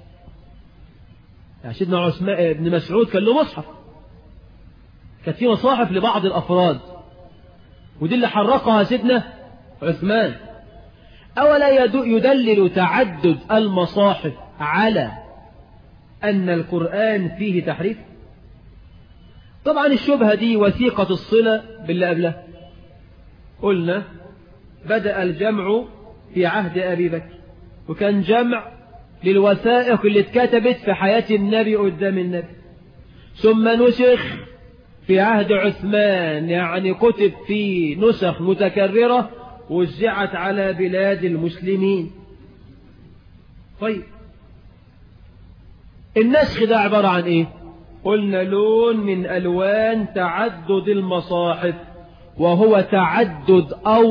يعني سيدنا عثمان ابن مسعود كان له مصحف كانت في مصاحف لبعض الأفراد ودي اللي حرقها سيدنا عثمان أولا يدلل تعدد المصاحف على أن القرآن فيه تحريف طبعا الشبهة دي وثيقة الصلة باللي قبلها قلنا بدأ الجمع في عهد أبي بكر وكان جمع للوثائق اللي اتكتبت في حياة النبي قدام النبي ثم نسخ في عهد عثمان يعني كتب في نسخ متكررة وزعت على بلاد المسلمين طيب النسخ ده عبارة عن ايه قلنا لون من ألوان تعدد المصاحف وهو تعدد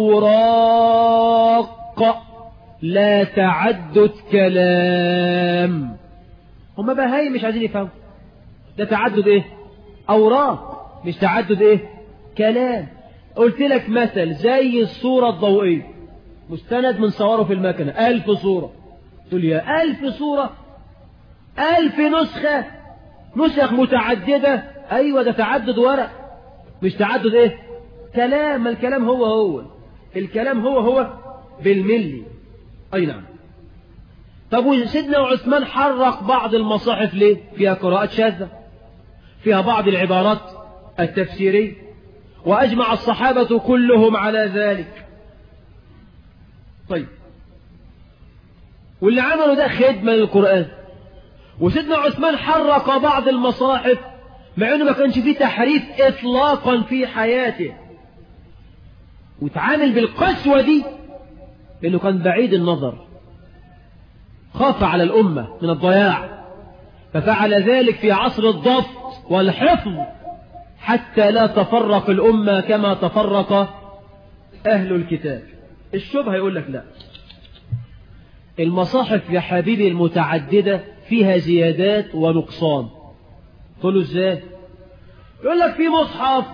أوراق لا تعدد كلام هم بهاي مش عايزين يفهموا ده تعدد ايه أوراق مش تعدد ايه كلام قلت لك مثل زي الصورة الضوئية مستند من صوره في المكنة ألف صورة تقول يا ألف صورة ألف نسخة نسخ متعددة أيوة ده تعدد ورق مش تعدد إيه كلام الكلام هو هو الكلام هو هو بالملي أي نعم طب وسيدنا عثمان حرق بعض المصاحف ليه فيها قراءات شاذة فيها بعض العبارات التفسيرية وأجمع الصحابة كلهم على ذلك طيب واللي عملوا ده خدمة للقرآن وسيدنا عثمان حرق بعض المصاحف مع انه ما كانش فيه تحريف اطلاقا في حياته وتعامل بالقسوة دي لانه كان بعيد النظر خاف على الأمة من الضياع ففعل ذلك في عصر الضبط والحفظ حتى لا تفرق الأمة كما تفرق أهل الكتاب الشبهة يقول لك لا المصاحف يا حبيبي المتعددة فيها زيادات ونقصان تقول له ازاي يقول لك في مصحف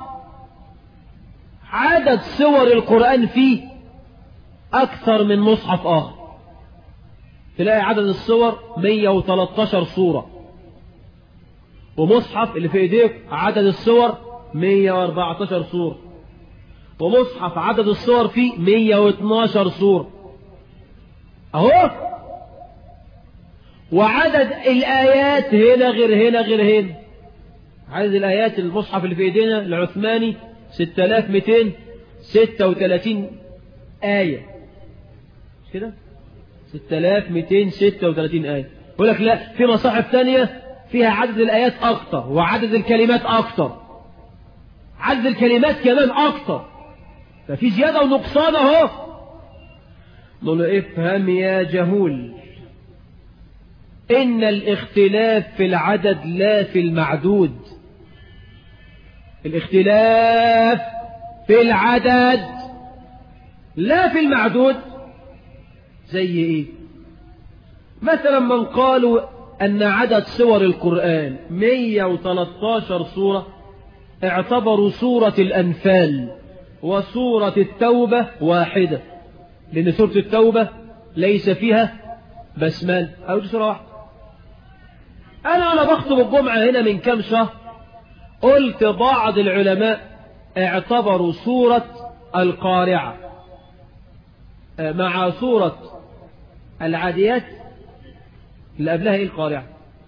عدد سور القرآن فيه أكثر من مصحف آخر تلاقي عدد السور 113 صورة ومصحف اللي في ايديك عدد الصور 114 صورة ومصحف عدد الصور فيه 112 صورة اهو وعدد الآيات هنا غير هنا غير هنا عدد الآيات المصحف اللي في ايدينا العثماني 6236 آية مش كده 6236 آية يقول لك لا في مصاحف تانية فيها عدد الآيات أكتر وعدد الكلمات أكتر عدد الكلمات كمان أكتر ففي زيادة ونقصان أهو نقول له افهم يا جهول إن الاختلاف في العدد لا في المعدود الاختلاف في العدد لا في المعدود زي ايه مثلا من قالوا ان عدد سور القرآن 113 سورة اعتبروا سورة الانفال وسورة التوبة واحدة لان سورة التوبة ليس فيها بسمال او سورة واحدة انا انا بخطب الجمعة هنا من كام شهر قلت بعض العلماء اعتبروا سورة القارعة مع سورة العاديات اللي قبلها ايه القارعة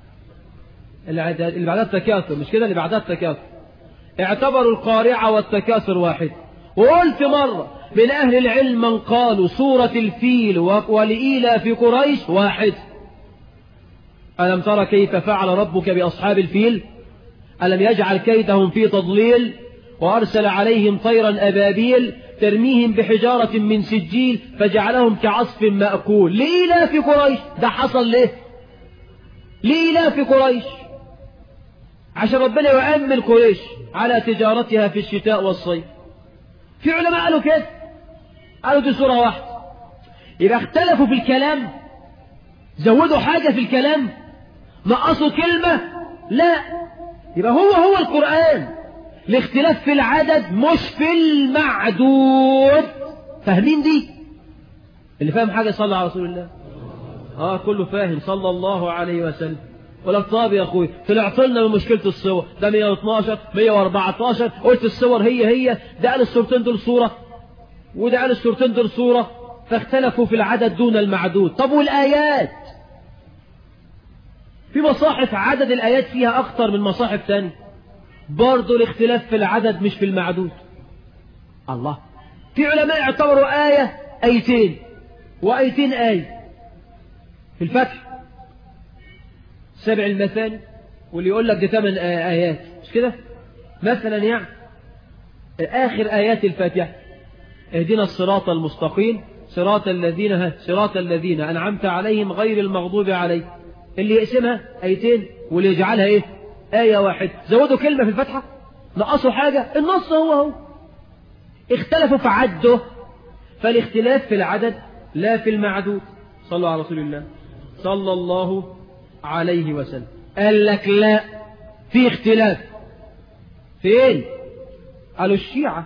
اللي بعدها التكاثر مش كده اللي بعدها التكاثر اعتبروا القارعة والتكاثر واحد وقلت مرة من أهل العلم من قالوا سورة الفيل ولإيلا في قريش واحد ألم ترى كيف فعل ربك بأصحاب الفيل ألم يجعل كيدهم في تضليل وأرسل عليهم طيرا أبابيل ترميهم بحجارة من سجيل فجعلهم كعصف مأكول لإله في قريش ده حصل ليه لإله في قريش عشان ربنا يؤمن قريش على تجارتها في الشتاء والصيف في علماء قالوا كده قالوا دي سورة واحدة إذا اختلفوا في الكلام زودوا حاجة في الكلام نقصوا كلمة لا يبقى هو هو القرآن الاختلاف في العدد مش في المعدود فاهمين دي اللي فاهم حاجة صلى على رسول الله اه كله فاهم صلى الله عليه وسلم ولا طاب يا اخوي طلعت لنا من مشكله الصور ده 112 114 قلت الصور هي هي ده قال الصورتين دول صوره وده قال الصورتين دول صوره فاختلفوا في العدد دون المعدود طب والايات في مصاحف عدد الايات فيها اكتر من مصاحف ثانيه برضه الاختلاف في العدد مش في المعدود الله في علماء اعتبروا آية آيتين وآيتين آية في الفتح سبع المثاني واللي يقول لك ده ثمان آيات مش كده مثلا يعني آخر آيات الفاتحة اهدنا الصراط المستقيم صراط الذين ها صراط الذين أنعمت عليهم غير المغضوب عليهم اللي يقسمها آيتين واللي يجعلها إيه آية واحد زودوا كلمة في الفتحة نقصوا حاجة النص هو هو اختلفوا في عده فالاختلاف في العدد لا في المعدود صلوا على رسول الله صلى الله عليه وسلم قال لك لا في اختلاف فين قالوا الشيعة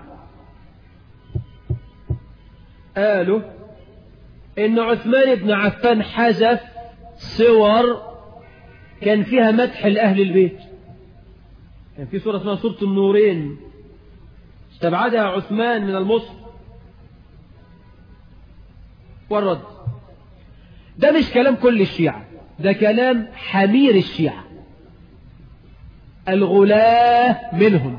قالوا ان عثمان بن عفان حذف صور كان فيها مدح لأهل البيت كان في سورة اسمها سورة النورين استبعدها عثمان من المصحف والرد ده مش كلام كل الشيعة ده كلام حمير الشيعة الغلاة منهم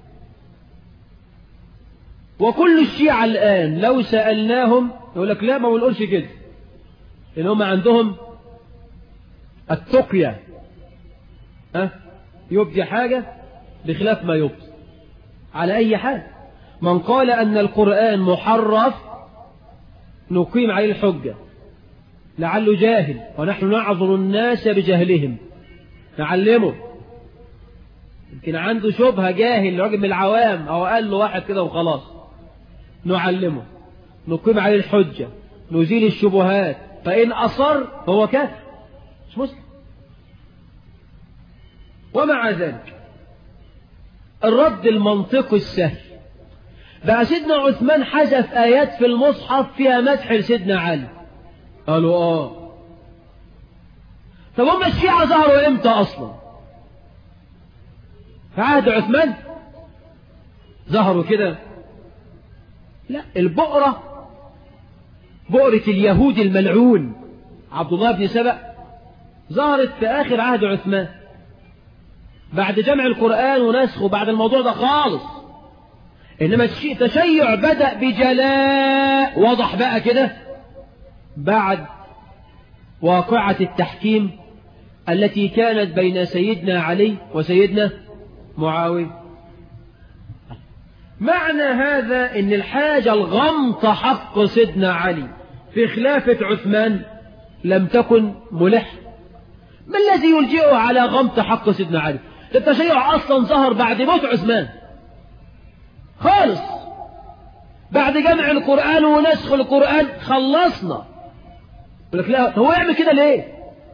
وكل الشيعة الآن لو سألناهم يقول لك لا ما بنقولش كده إن هم عندهم التقية أه؟ يبدي حاجة بخلاف ما يبدي على أي حال من قال أن القرآن محرف نقيم عليه الحجة لعله جاهل ونحن نعذر الناس بجهلهم نعلمه يمكن عنده شبهة جاهل راجل من العوام أو قال له واحد كده وخلاص نعلمه نقيم عليه الحجة نزيل الشبهات فإن أصر فهو كافر مش مسلم ومع ذلك الرد المنطقي السهل بقى سيدنا عثمان حذف آيات في المصحف فيها مدح لسيدنا علي قالوا آه طب هم الشيعة ظهروا إمتى أصلا في عهد عثمان ظهروا كده لا البؤرة بؤرة اليهود الملعون عبد الله بن سبأ ظهرت في آخر عهد عثمان بعد جمع القرآن ونسخه بعد الموضوع ده خالص إنما التشيع بدأ بجلاء وضح بقى كده بعد واقعة التحكيم التي كانت بين سيدنا علي وسيدنا معاوية معنى هذا ان الحاجة الغمط حق سيدنا علي في خلافة عثمان لم تكن ملح ما الذي يلجئه على غمط حق سيدنا علي التشيع اصلا ظهر بعد موت عثمان خالص بعد جمع القرآن ونسخ القرآن خلصنا يقول لك لا هو يعمل كده ليه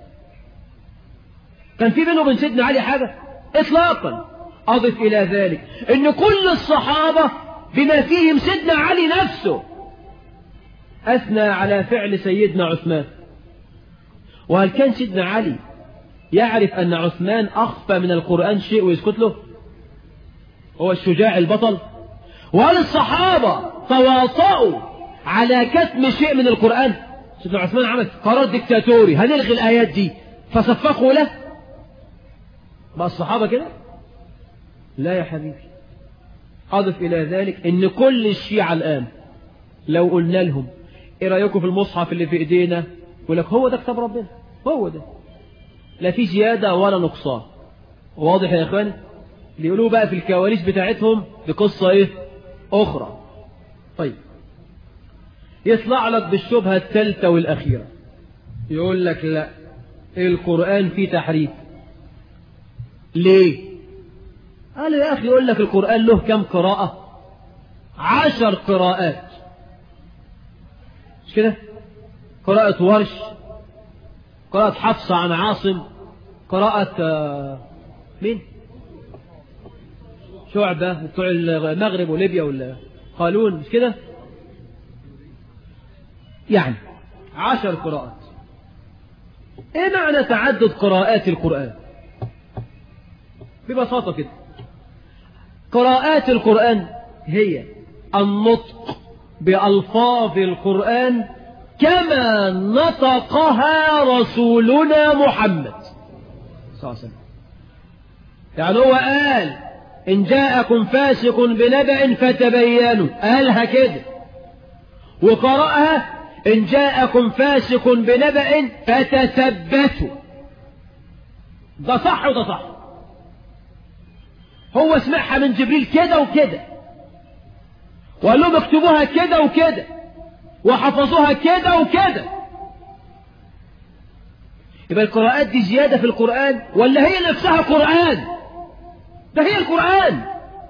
كان في بينه وبين سيدنا علي حاجة اطلاقا اضف الى ذلك ان كل الصحابة بما فيهم سيدنا علي نفسه اثنى على فعل سيدنا عثمان وهل كان سيدنا علي يعرف ان عثمان اخفى من القرآن شيء ويسكت له هو الشجاع البطل وهل الصحابة تواطؤوا على كتم شيء من القرآن سيدنا عثمان عمل قرار ديكتاتوري هنلغي الآيات دي فصفقوا له بقى الصحابة كده لا يا حبيبي أضف إلى ذلك إن كل الشيعة الآن لو قلنا لهم إيه رأيكم في المصحف اللي في إيدينا يقول لك هو ده كتاب ربنا هو ده لا في زيادة ولا نقصان واضح يا إخواني بيقولوا بقى في الكواليس بتاعتهم بقصة إيه أخرى طيب يطلع لك بالشبهة الثالثة والأخيرة يقول لك لا القرآن فيه تحريف ليه قال يا أخي يقول لك القرآن له كم قراءة عشر قراءات مش كده قراءة ورش قراءة حفصة عن عاصم قراءة مين شعبة بتوع المغرب وليبيا ولا قالون مش كده يعني عشر قراءات ايه معنى تعدد قراءات القرآن ببساطة كده قراءات القرآن هي النطق بألفاظ القرآن كما نطقها رسولنا محمد صلى الله عليه وسلم يعني هو قال إن جاءكم فاسق بنبأ فتبينوا قالها كده وقرأها إن جاءكم فاسق بنبأ فتثبتوا ده صح وده صح هو سمعها من جبريل كده وكده وقال لهم اكتبوها كده وكده وحفظوها كده وكده يبقى القراءات دي زيادة في القرآن ولا هي نفسها قرآن ده هي القرآن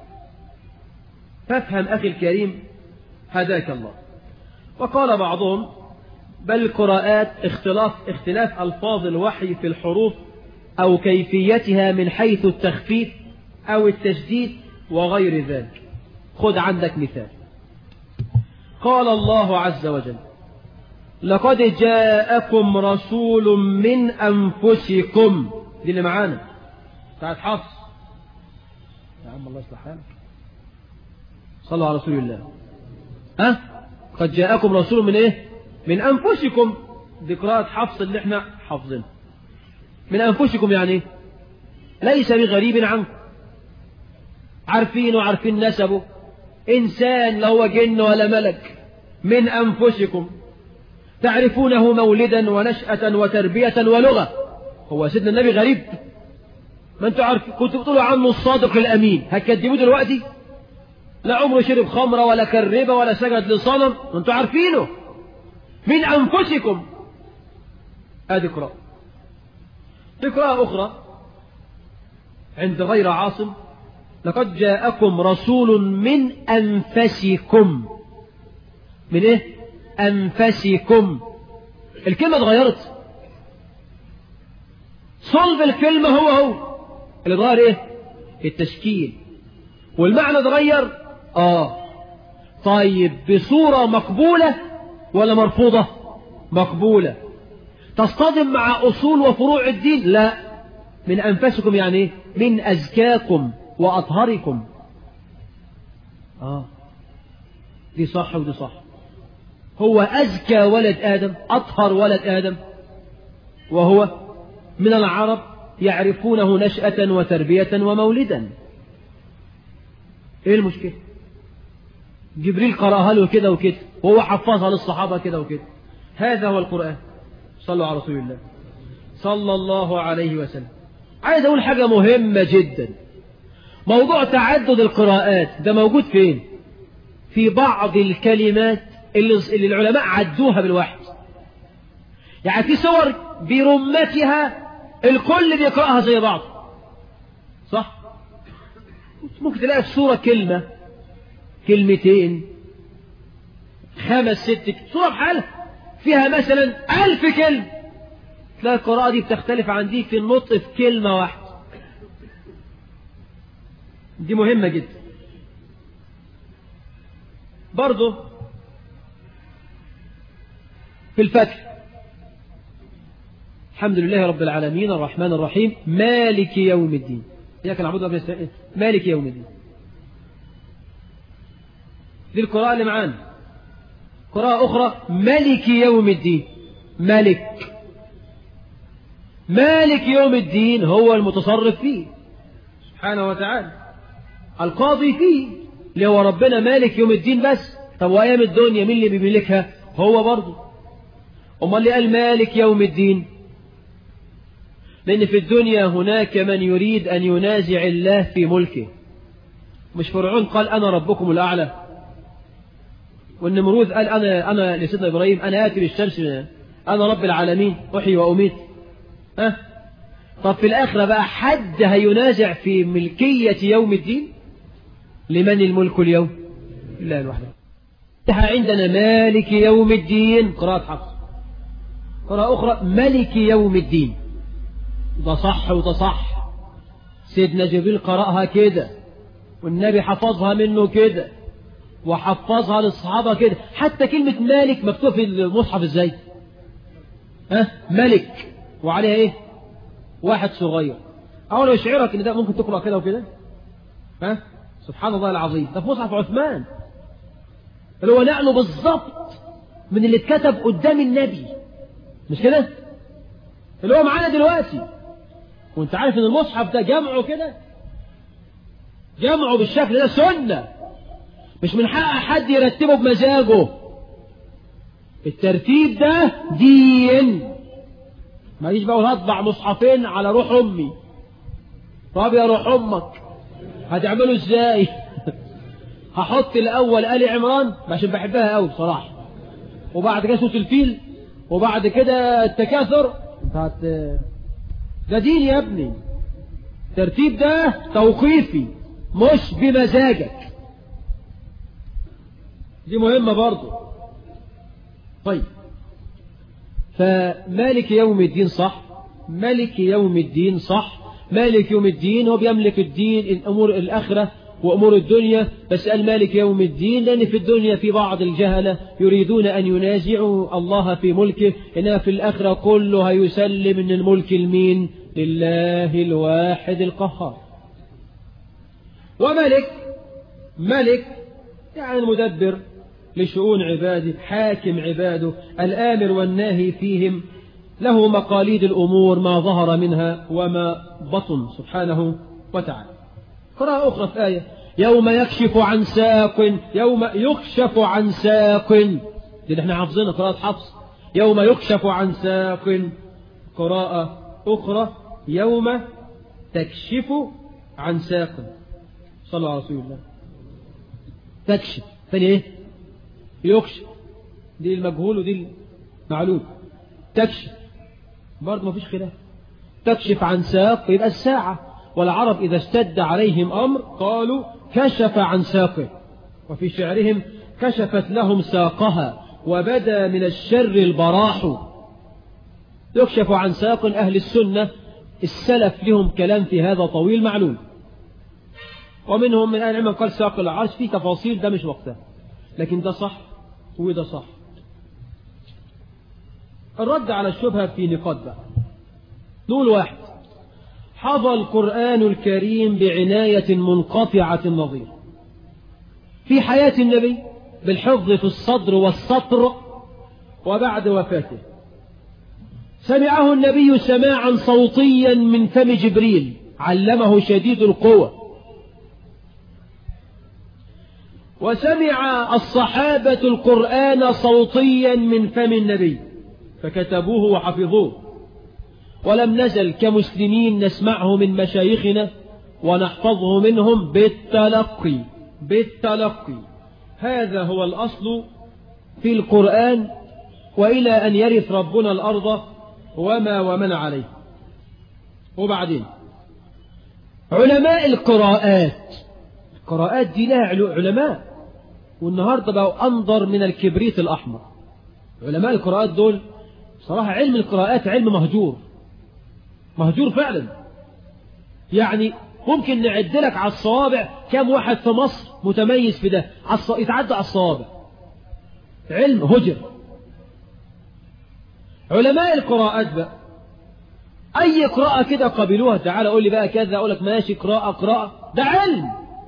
فافهم أخي الكريم هداك الله وقال بعضهم بل القراءات اختلاف اختلاف ألفاظ الوحي في الحروف أو كيفيتها من حيث التخفيف أو التشديد وغير ذلك خذ عندك مثال قال الله عز وجل لقد جاءكم رسول من أنفسكم دي اللي معانا بتاعت حفص يا عم الله يصلح حالك صلوا على رسول الله ها قد جاءكم رسول من ايه من أنفسكم دي قراءة حفص اللي احنا حافظينها من أنفسكم يعني ايه ليس بغريب عنكم عارفين وعارفين نسبه إنسان لا هو جن ولا ملك من أنفسكم تعرفونه مولدا ونشأة وتربية ولغة هو سيدنا النبي غريب ما انتوا عارف كنتوا بتقولوا عنه الصادق الأمين هتكذبوه دلوقتي لا عمره شرب خمرة ولا كربة ولا سجد لصنم انتوا عارفينه من أنفسكم هذه قراءة في قراءة أخرى عند غير عاصم لقد جاءكم رسول من أنفسكم من إيه؟ أنفسكم الكلمة اتغيرت صلب الكلمة هو هو اللي اتغير إيه؟ التشكيل والمعنى اتغير آه طيب بصورة مقبولة ولا مرفوضة مقبولة تصطدم مع أصول وفروع الدين لا من أنفسكم يعني إيه؟ من أزكاكم وأطهركم آه دي صح ودي صح هو أزكى ولد آدم أطهر ولد آدم وهو من العرب يعرفونه نشأة وتربية ومولدا ايه المشكلة جبريل قرأها له كده وكده وهو حفظها للصحابة كده وكده هذا هو القرآن صلوا على رسول الله صلى الله عليه وسلم عايز أقول حاجة مهمة جدا موضوع تعدد القراءات ده موجود فين في بعض الكلمات اللي, اللي العلماء عدوها بالواحد يعني في صور برمتها الكل بيقرأها زي بعض صح ممكن تلاقي في صورة كلمة كلمتين خمس ست صورة بحالها فيها مثلا ألف كلمة تلاقي القراءة دي بتختلف عن دي في النطق في كلمة واحدة دي مهمة جدا برضه في الفتح الحمد لله رب العالمين الرحمن الرحيم مالك يوم الدين إياك نعبد رب مالك يوم الدين دي القراءة اللي معانا قراءة أخرى ملك يوم الدين ملك مالك يوم الدين هو المتصرف فيه سبحانه وتعالى القاضي فيه اللي هو ربنا مالك يوم الدين بس طب وأيام الدنيا مين اللي بيملكها هو برضه أمال اللي قال مالك يوم الدين لأن في الدنيا هناك من يريد أن ينازع الله في ملكه مش فرعون قال أنا ربكم الأعلى والنمروذ قال أنا أنا لسيدنا إبراهيم أنا آتي بالشمس أنا رب العالمين أحيي وأميت أه؟ طب في الآخرة بقى حد هينازع في ملكية يوم الدين لمن الملك اليوم لا الوحده عندنا مالك يوم الدين قراءة حفص قراءة أخرى ملك يوم الدين ده صح وده صح سيدنا جبريل قرأها كده والنبي حفظها منه كده وحفظها للصحابة كده حتى كلمة مالك مكتوب في المصحف ازاي ها ملك وعليها ايه واحد صغير اول يشعرك ان ده ممكن تقرأ كده وكده ها سبحان الله العظيم ده في مصحف عثمان اللي هو نقله بالظبط من اللي اتكتب قدام النبي مش كده اللي هو معانا دلوقتي وانت عارف ان المصحف ده جمعه كده جمعه بالشكل ده سنة مش من حق حد يرتبه بمزاجه الترتيب ده دين ما يجي بقى هطبع مصحفين على روح امي طب يا روح امك هتعمله ازاي هحط الاول ال عمران عشان بحبها قوي بصراحه وبعد كده صوت الفيل وبعد كده التكاثر بتاعت ده دين يا ابني الترتيب ده توقيفي مش بمزاجك دي مهمة برضو طيب فمالك يوم الدين صح ملك يوم الدين صح مالك يوم الدين هو بيملك الدين أمور الآخرة وأمور الدنيا بس قال مالك يوم الدين لأن في الدنيا في بعض الجهلة يريدون أن ينازعوا الله في ملكه إنما في الآخرة كله هيسلم من الملك المين لله الواحد القهار وملك ملك يعني المدبر لشؤون عباده حاكم عباده الآمر والناهي فيهم له مقاليد الأمور ما ظهر منها وما بطن سبحانه وتعالى قراءة أخرى في آية يوم يكشف عن ساق يوم يكشف عن ساق دي اللي احنا حافظينها قراءة حفص يوم يكشف عن ساق قراءة أخرى يوم تكشف عن ساق صلى على رسول الله تكشف ثاني ايه يكشف دي المجهول ودي المعلوم تكشف برضه ما فيش خلاف تكشف عن ساق يبقى الساعة والعرب إذا اشتد عليهم أمر قالوا كشف عن ساقه وفي شعرهم كشفت لهم ساقها وبدا من الشر البراح يكشف عن ساق أهل السنة السلف لهم كلام في هذا طويل معلوم ومنهم من أهل العلم قال ساق العرش في تفاصيل ده مش وقتها لكن ده صح وده صح الرد على الشبهة في نقاط بقى نقول واحد حظى القرآن الكريم بعناية منقطعة النظير في حياة النبي بالحفظ في الصدر والسطر وبعد وفاته سمعه النبي سماعا صوتيا من فم جبريل علمه شديد القوة وسمع الصحابة القرآن صوتيا من فم النبي فكتبوه وحفظوه ولم نزل كمسلمين نسمعه من مشايخنا ونحفظه منهم بالتلقي بالتلقي هذا هو الأصل في القرآن وإلى أن يرث ربنا الأرض وما ومن عليه وبعدين علماء القراءات القراءات دي لها علماء والنهاردة بقوا أنظر من الكبريت الأحمر علماء القراءات دول صراحة علم القراءات علم مهجور مهجور فعلا يعني ممكن نعد لك على الصوابع كم واحد في مصر متميز في ده يتعدى على الصوابع علم هجر علماء القراءات بقى أي قراءة كده قبلوها تعالى قول لي بقى كذا أقول لك ماشي قراءة قراءة ده علم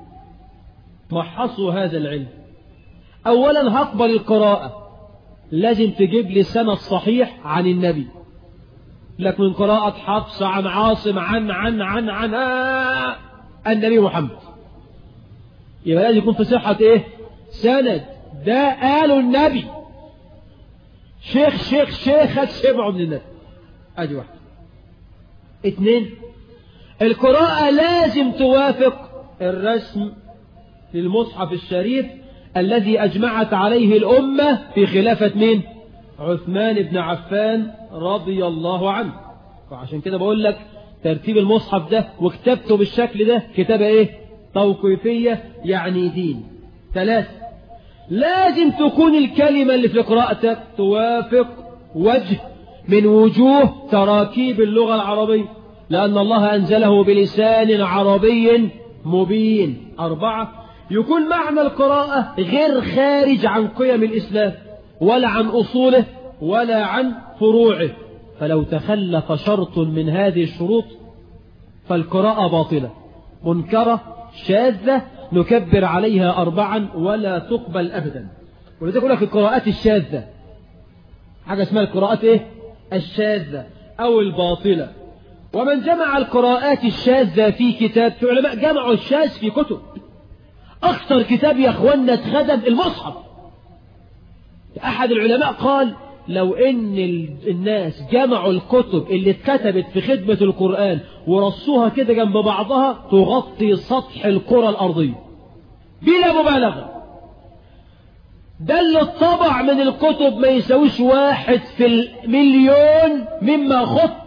محصوا هذا العلم أولا هقبل القراءة لازم تجيب لي سند صحيح عن النبي لك من قراءة حفص عن عاصم عن عن عن عن آه النبي محمد يبقى لازم يكون في صحة ايه سند ده قالوا النبي شيخ شيخ شيخك سمعوا من النبي ادي واحد اتنين القراءة لازم توافق الرسم للمصحف الشريف الذي أجمعت عليه الأمة في خلافة مين عثمان بن عفان رضي الله عنه فعشان كده بقول لك ترتيب المصحف ده وكتابته بالشكل ده كتابة ايه توقيفية يعني دين ثلاثة لازم تكون الكلمة اللي في قراءتك توافق وجه من وجوه تراكيب اللغة العربية لأن الله أنزله بلسان عربي مبين أربعة يكون معنى القراءة غير خارج عن قيم الإسلام ولا عن أصوله ولا عن فروعه فلو تخلف شرط من هذه الشروط فالقراءة باطلة منكرة شاذة نكبر عليها أربعا ولا تقبل أبدا ولذلك يقول لك القراءات الشاذة حاجة اسمها القراءات إيه؟ الشاذة أو الباطلة ومن جمع القراءات الشاذة في كتاب في علماء جمعوا الشاذ في كتب أكثر كتاب يا أخوانا اتخدم المصحف أحد العلماء قال لو ان الناس جمعوا الكتب اللي اتكتبت في خدمة القرآن ورصوها كده جنب بعضها تغطي سطح الكرة الأرضية بلا مبالغة ده اللي اتطبع من الكتب ما يساويش واحد في المليون مما خط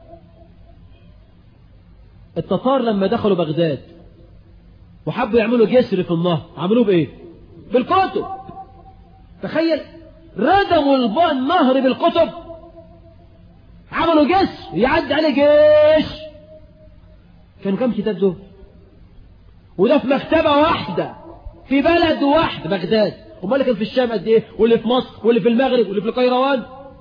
التتار لما دخلوا بغداد وحبوا يعملوا جسر في النهر عملوه بايه بالكتب تخيل ردموا النهر بالكتب عملوا جسر يعدي عليه جيش كانوا كم كتاب دول وده في مكتبة واحدة في بلد واحد بغداد امال كان في الشام قد ايه واللي في مصر واللي في المغرب واللي في القيروان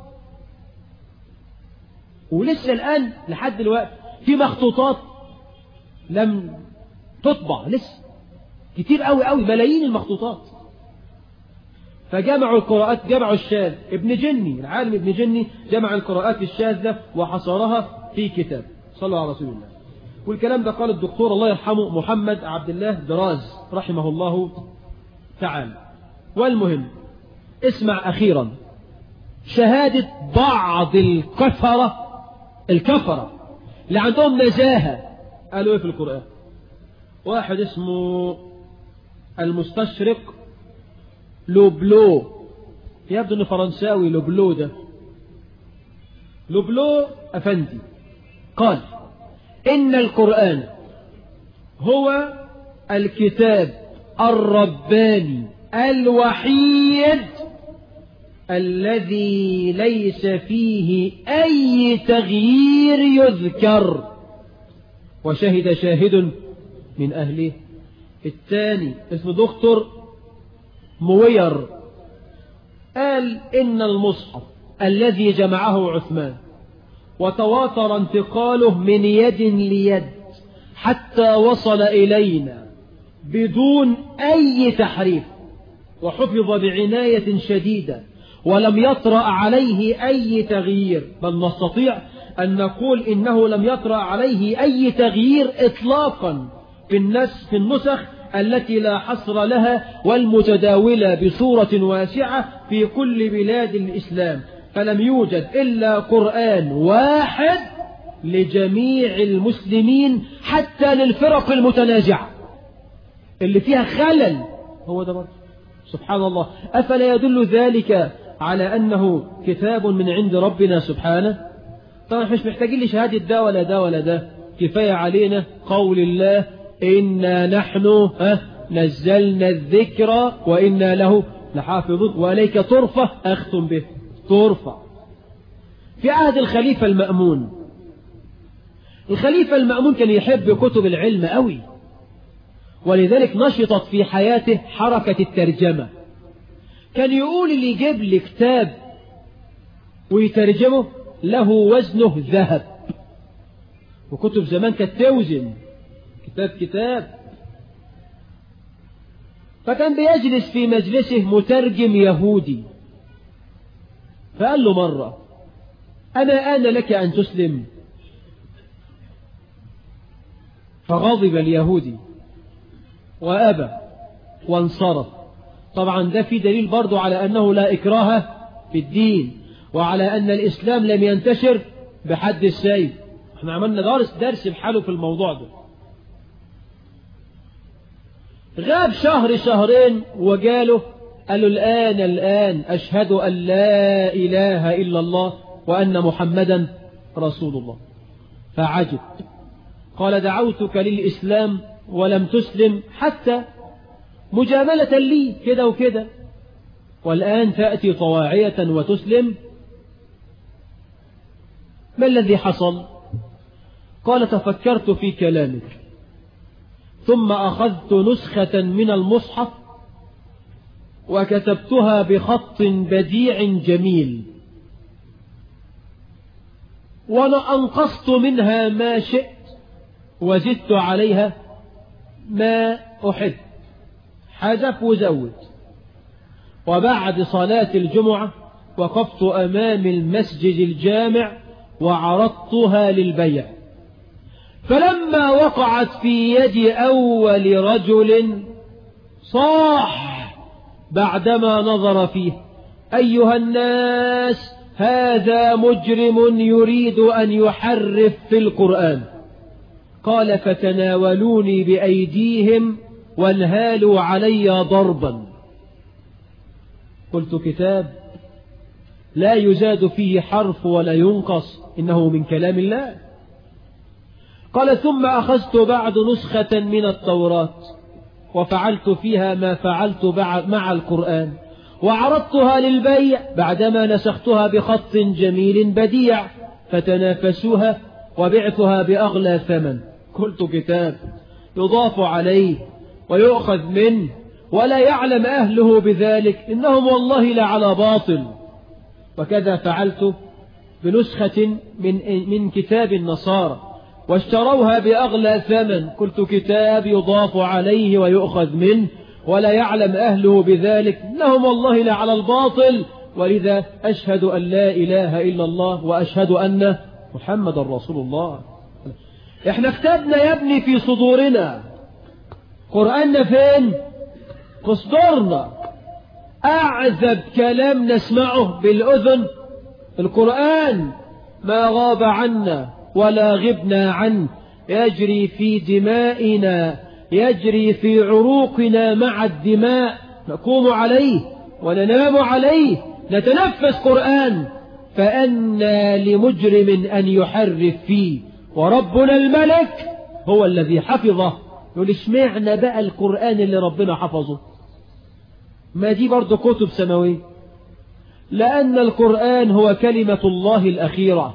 ولسه الان لحد دلوقتي في مخطوطات لم تطبع لسه كتير قوي قوي ملايين المخطوطات فجمعوا القراءات جمعوا الشاذ ابن جني العالم ابن جني جمع القراءات الشاذة وحصرها في كتاب صلى على رسول الله والكلام ده قال الدكتور الله يرحمه محمد عبد الله دراز رحمه الله تعالى والمهم اسمع أخيرا شهادة بعض الكفرة الكفرة اللي عندهم نزاهة قالوا ايه في القرآن واحد اسمه المستشرق لوبلو يبدو انه فرنساوي لوبلو ده لوبلو افندي قال ان القرآن هو الكتاب الرباني الوحيد الذي ليس فيه أي تغيير يذكر وشهد شاهد من أهله الثاني اسمه دكتور موير قال إن المصحف الذي جمعه عثمان وتواتر انتقاله من يد ليد حتى وصل إلينا بدون أي تحريف وحفظ بعناية شديدة ولم يطرأ عليه أي تغيير بل نستطيع أن نقول إنه لم يطرأ عليه أي تغيير إطلاقا في النسخ في النسخ التي لا حصر لها والمتداولة بصورة واسعة في كل بلاد الإسلام فلم يوجد إلا قرآن واحد لجميع المسلمين حتى للفرق المتنازعة اللي فيها خلل هو ده برضه سبحان الله أفلا يدل ذلك على أنه كتاب من عند ربنا سبحانه طبعا مش محتاجين لشهادة ده ولا ده ولا ده كفاية علينا قول الله إنا نحن ها نزلنا الذكر وإنا له لحافظون وإليك ترفع أختم به ترفع في عهد الخليفة المأمون الخليفة المأمون كان يحب كتب العلم قوي ولذلك نشطت في حياته حركة الترجمة كان يقول اللي يجيب لي كتاب ويترجمه له وزنه ذهب وكتب زمان كانت توزن كتاب كتاب فكان بيجلس في مجلسه مترجم يهودي فقال له مرة أنا آن لك أن تسلم فغضب اليهودي وأبى وانصرف طبعا ده في دليل برضو على أنه لا إكراه في الدين وعلى أن الإسلام لم ينتشر بحد السيف احنا عملنا درس درس بحاله في الموضوع ده غاب شهر شهرين وجاله قالوا الآن الآن أشهد أن لا إله إلا الله وأن محمدا رسول الله فعجب قال دعوتك للإسلام ولم تسلم حتى مجاملة لي كده وكده والآن تأتي طواعية وتسلم ما الذي حصل قال تفكرت في كلامك ثم أخذت نسخة من المصحف وكتبتها بخط بديع جميل وأنا أنقصت منها ما شئت وزدت عليها ما أحب حذف وزود وبعد صلاة الجمعة وقفت أمام المسجد الجامع وعرضتها للبيع فلما وقعت في يد أول رجل صاح بعدما نظر فيه أيها الناس هذا مجرم يريد أن يحرف في القرآن قال فتناولوني بأيديهم وانهالوا علي ضربا قلت كتاب لا يزاد فيه حرف ولا ينقص إنه من كلام الله قال ثم أخذت بعد نسخة من التوراة وفعلت فيها ما فعلت مع القرآن وعرضتها للبيع بعدما نسختها بخط جميل بديع فتنافسوها وبعتها بأغلى ثمن قلت كتاب يضاف عليه ويؤخذ منه ولا يعلم أهله بذلك إنهم والله لعلى باطل وكذا فعلت بنسخة من, من كتاب النصارى واشتروها بأغلى ثمن قلت كتاب يضاف عليه ويؤخذ منه ولا يعلم أهله بذلك إنهم والله لعلى الباطل ولذا أشهد أن لا إله إلا الله وأشهد أن محمد رسول الله احنا كتبنا يا ابني في صدورنا قرآننا فين في صدورنا أعذب كلام نسمعه بالأذن القرآن ما غاب عنا ولا غبنا عنه يجري في دمائنا يجري في عروقنا مع الدماء نقوم عليه وننام عليه نتنفس قرآن فأنا لمجرم أن يحرف فيه وربنا الملك هو الذي حفظه يقول اشمعنا بقى القرآن اللي ربنا حفظه ما دي برضه كتب سماوية لأن القرآن هو كلمة الله الأخيرة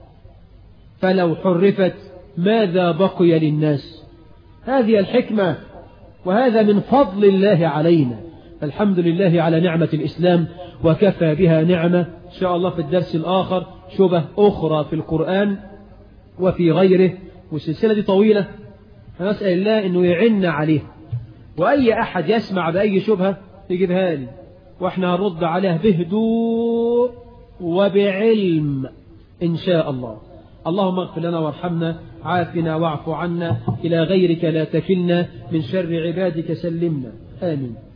فلو حرفت ماذا بقي للناس هذه الحكمة وهذا من فضل الله علينا الحمد لله على نعمة الإسلام وكفى بها نعمة إن شاء الله في الدرس الآخر شبه أخرى في القرآن وفي غيره والسلسلة دي طويلة فنسأل الله أنه يعن عليها وأي أحد يسمع بأي شبهة يجيبها لي وإحنا هنرد عليها بهدوء وبعلم إن شاء الله اللهم اغفر لنا وارحمنا عافنا واعف عنا إلى غيرك لا تكلنا من شر عبادك سلمنا آمين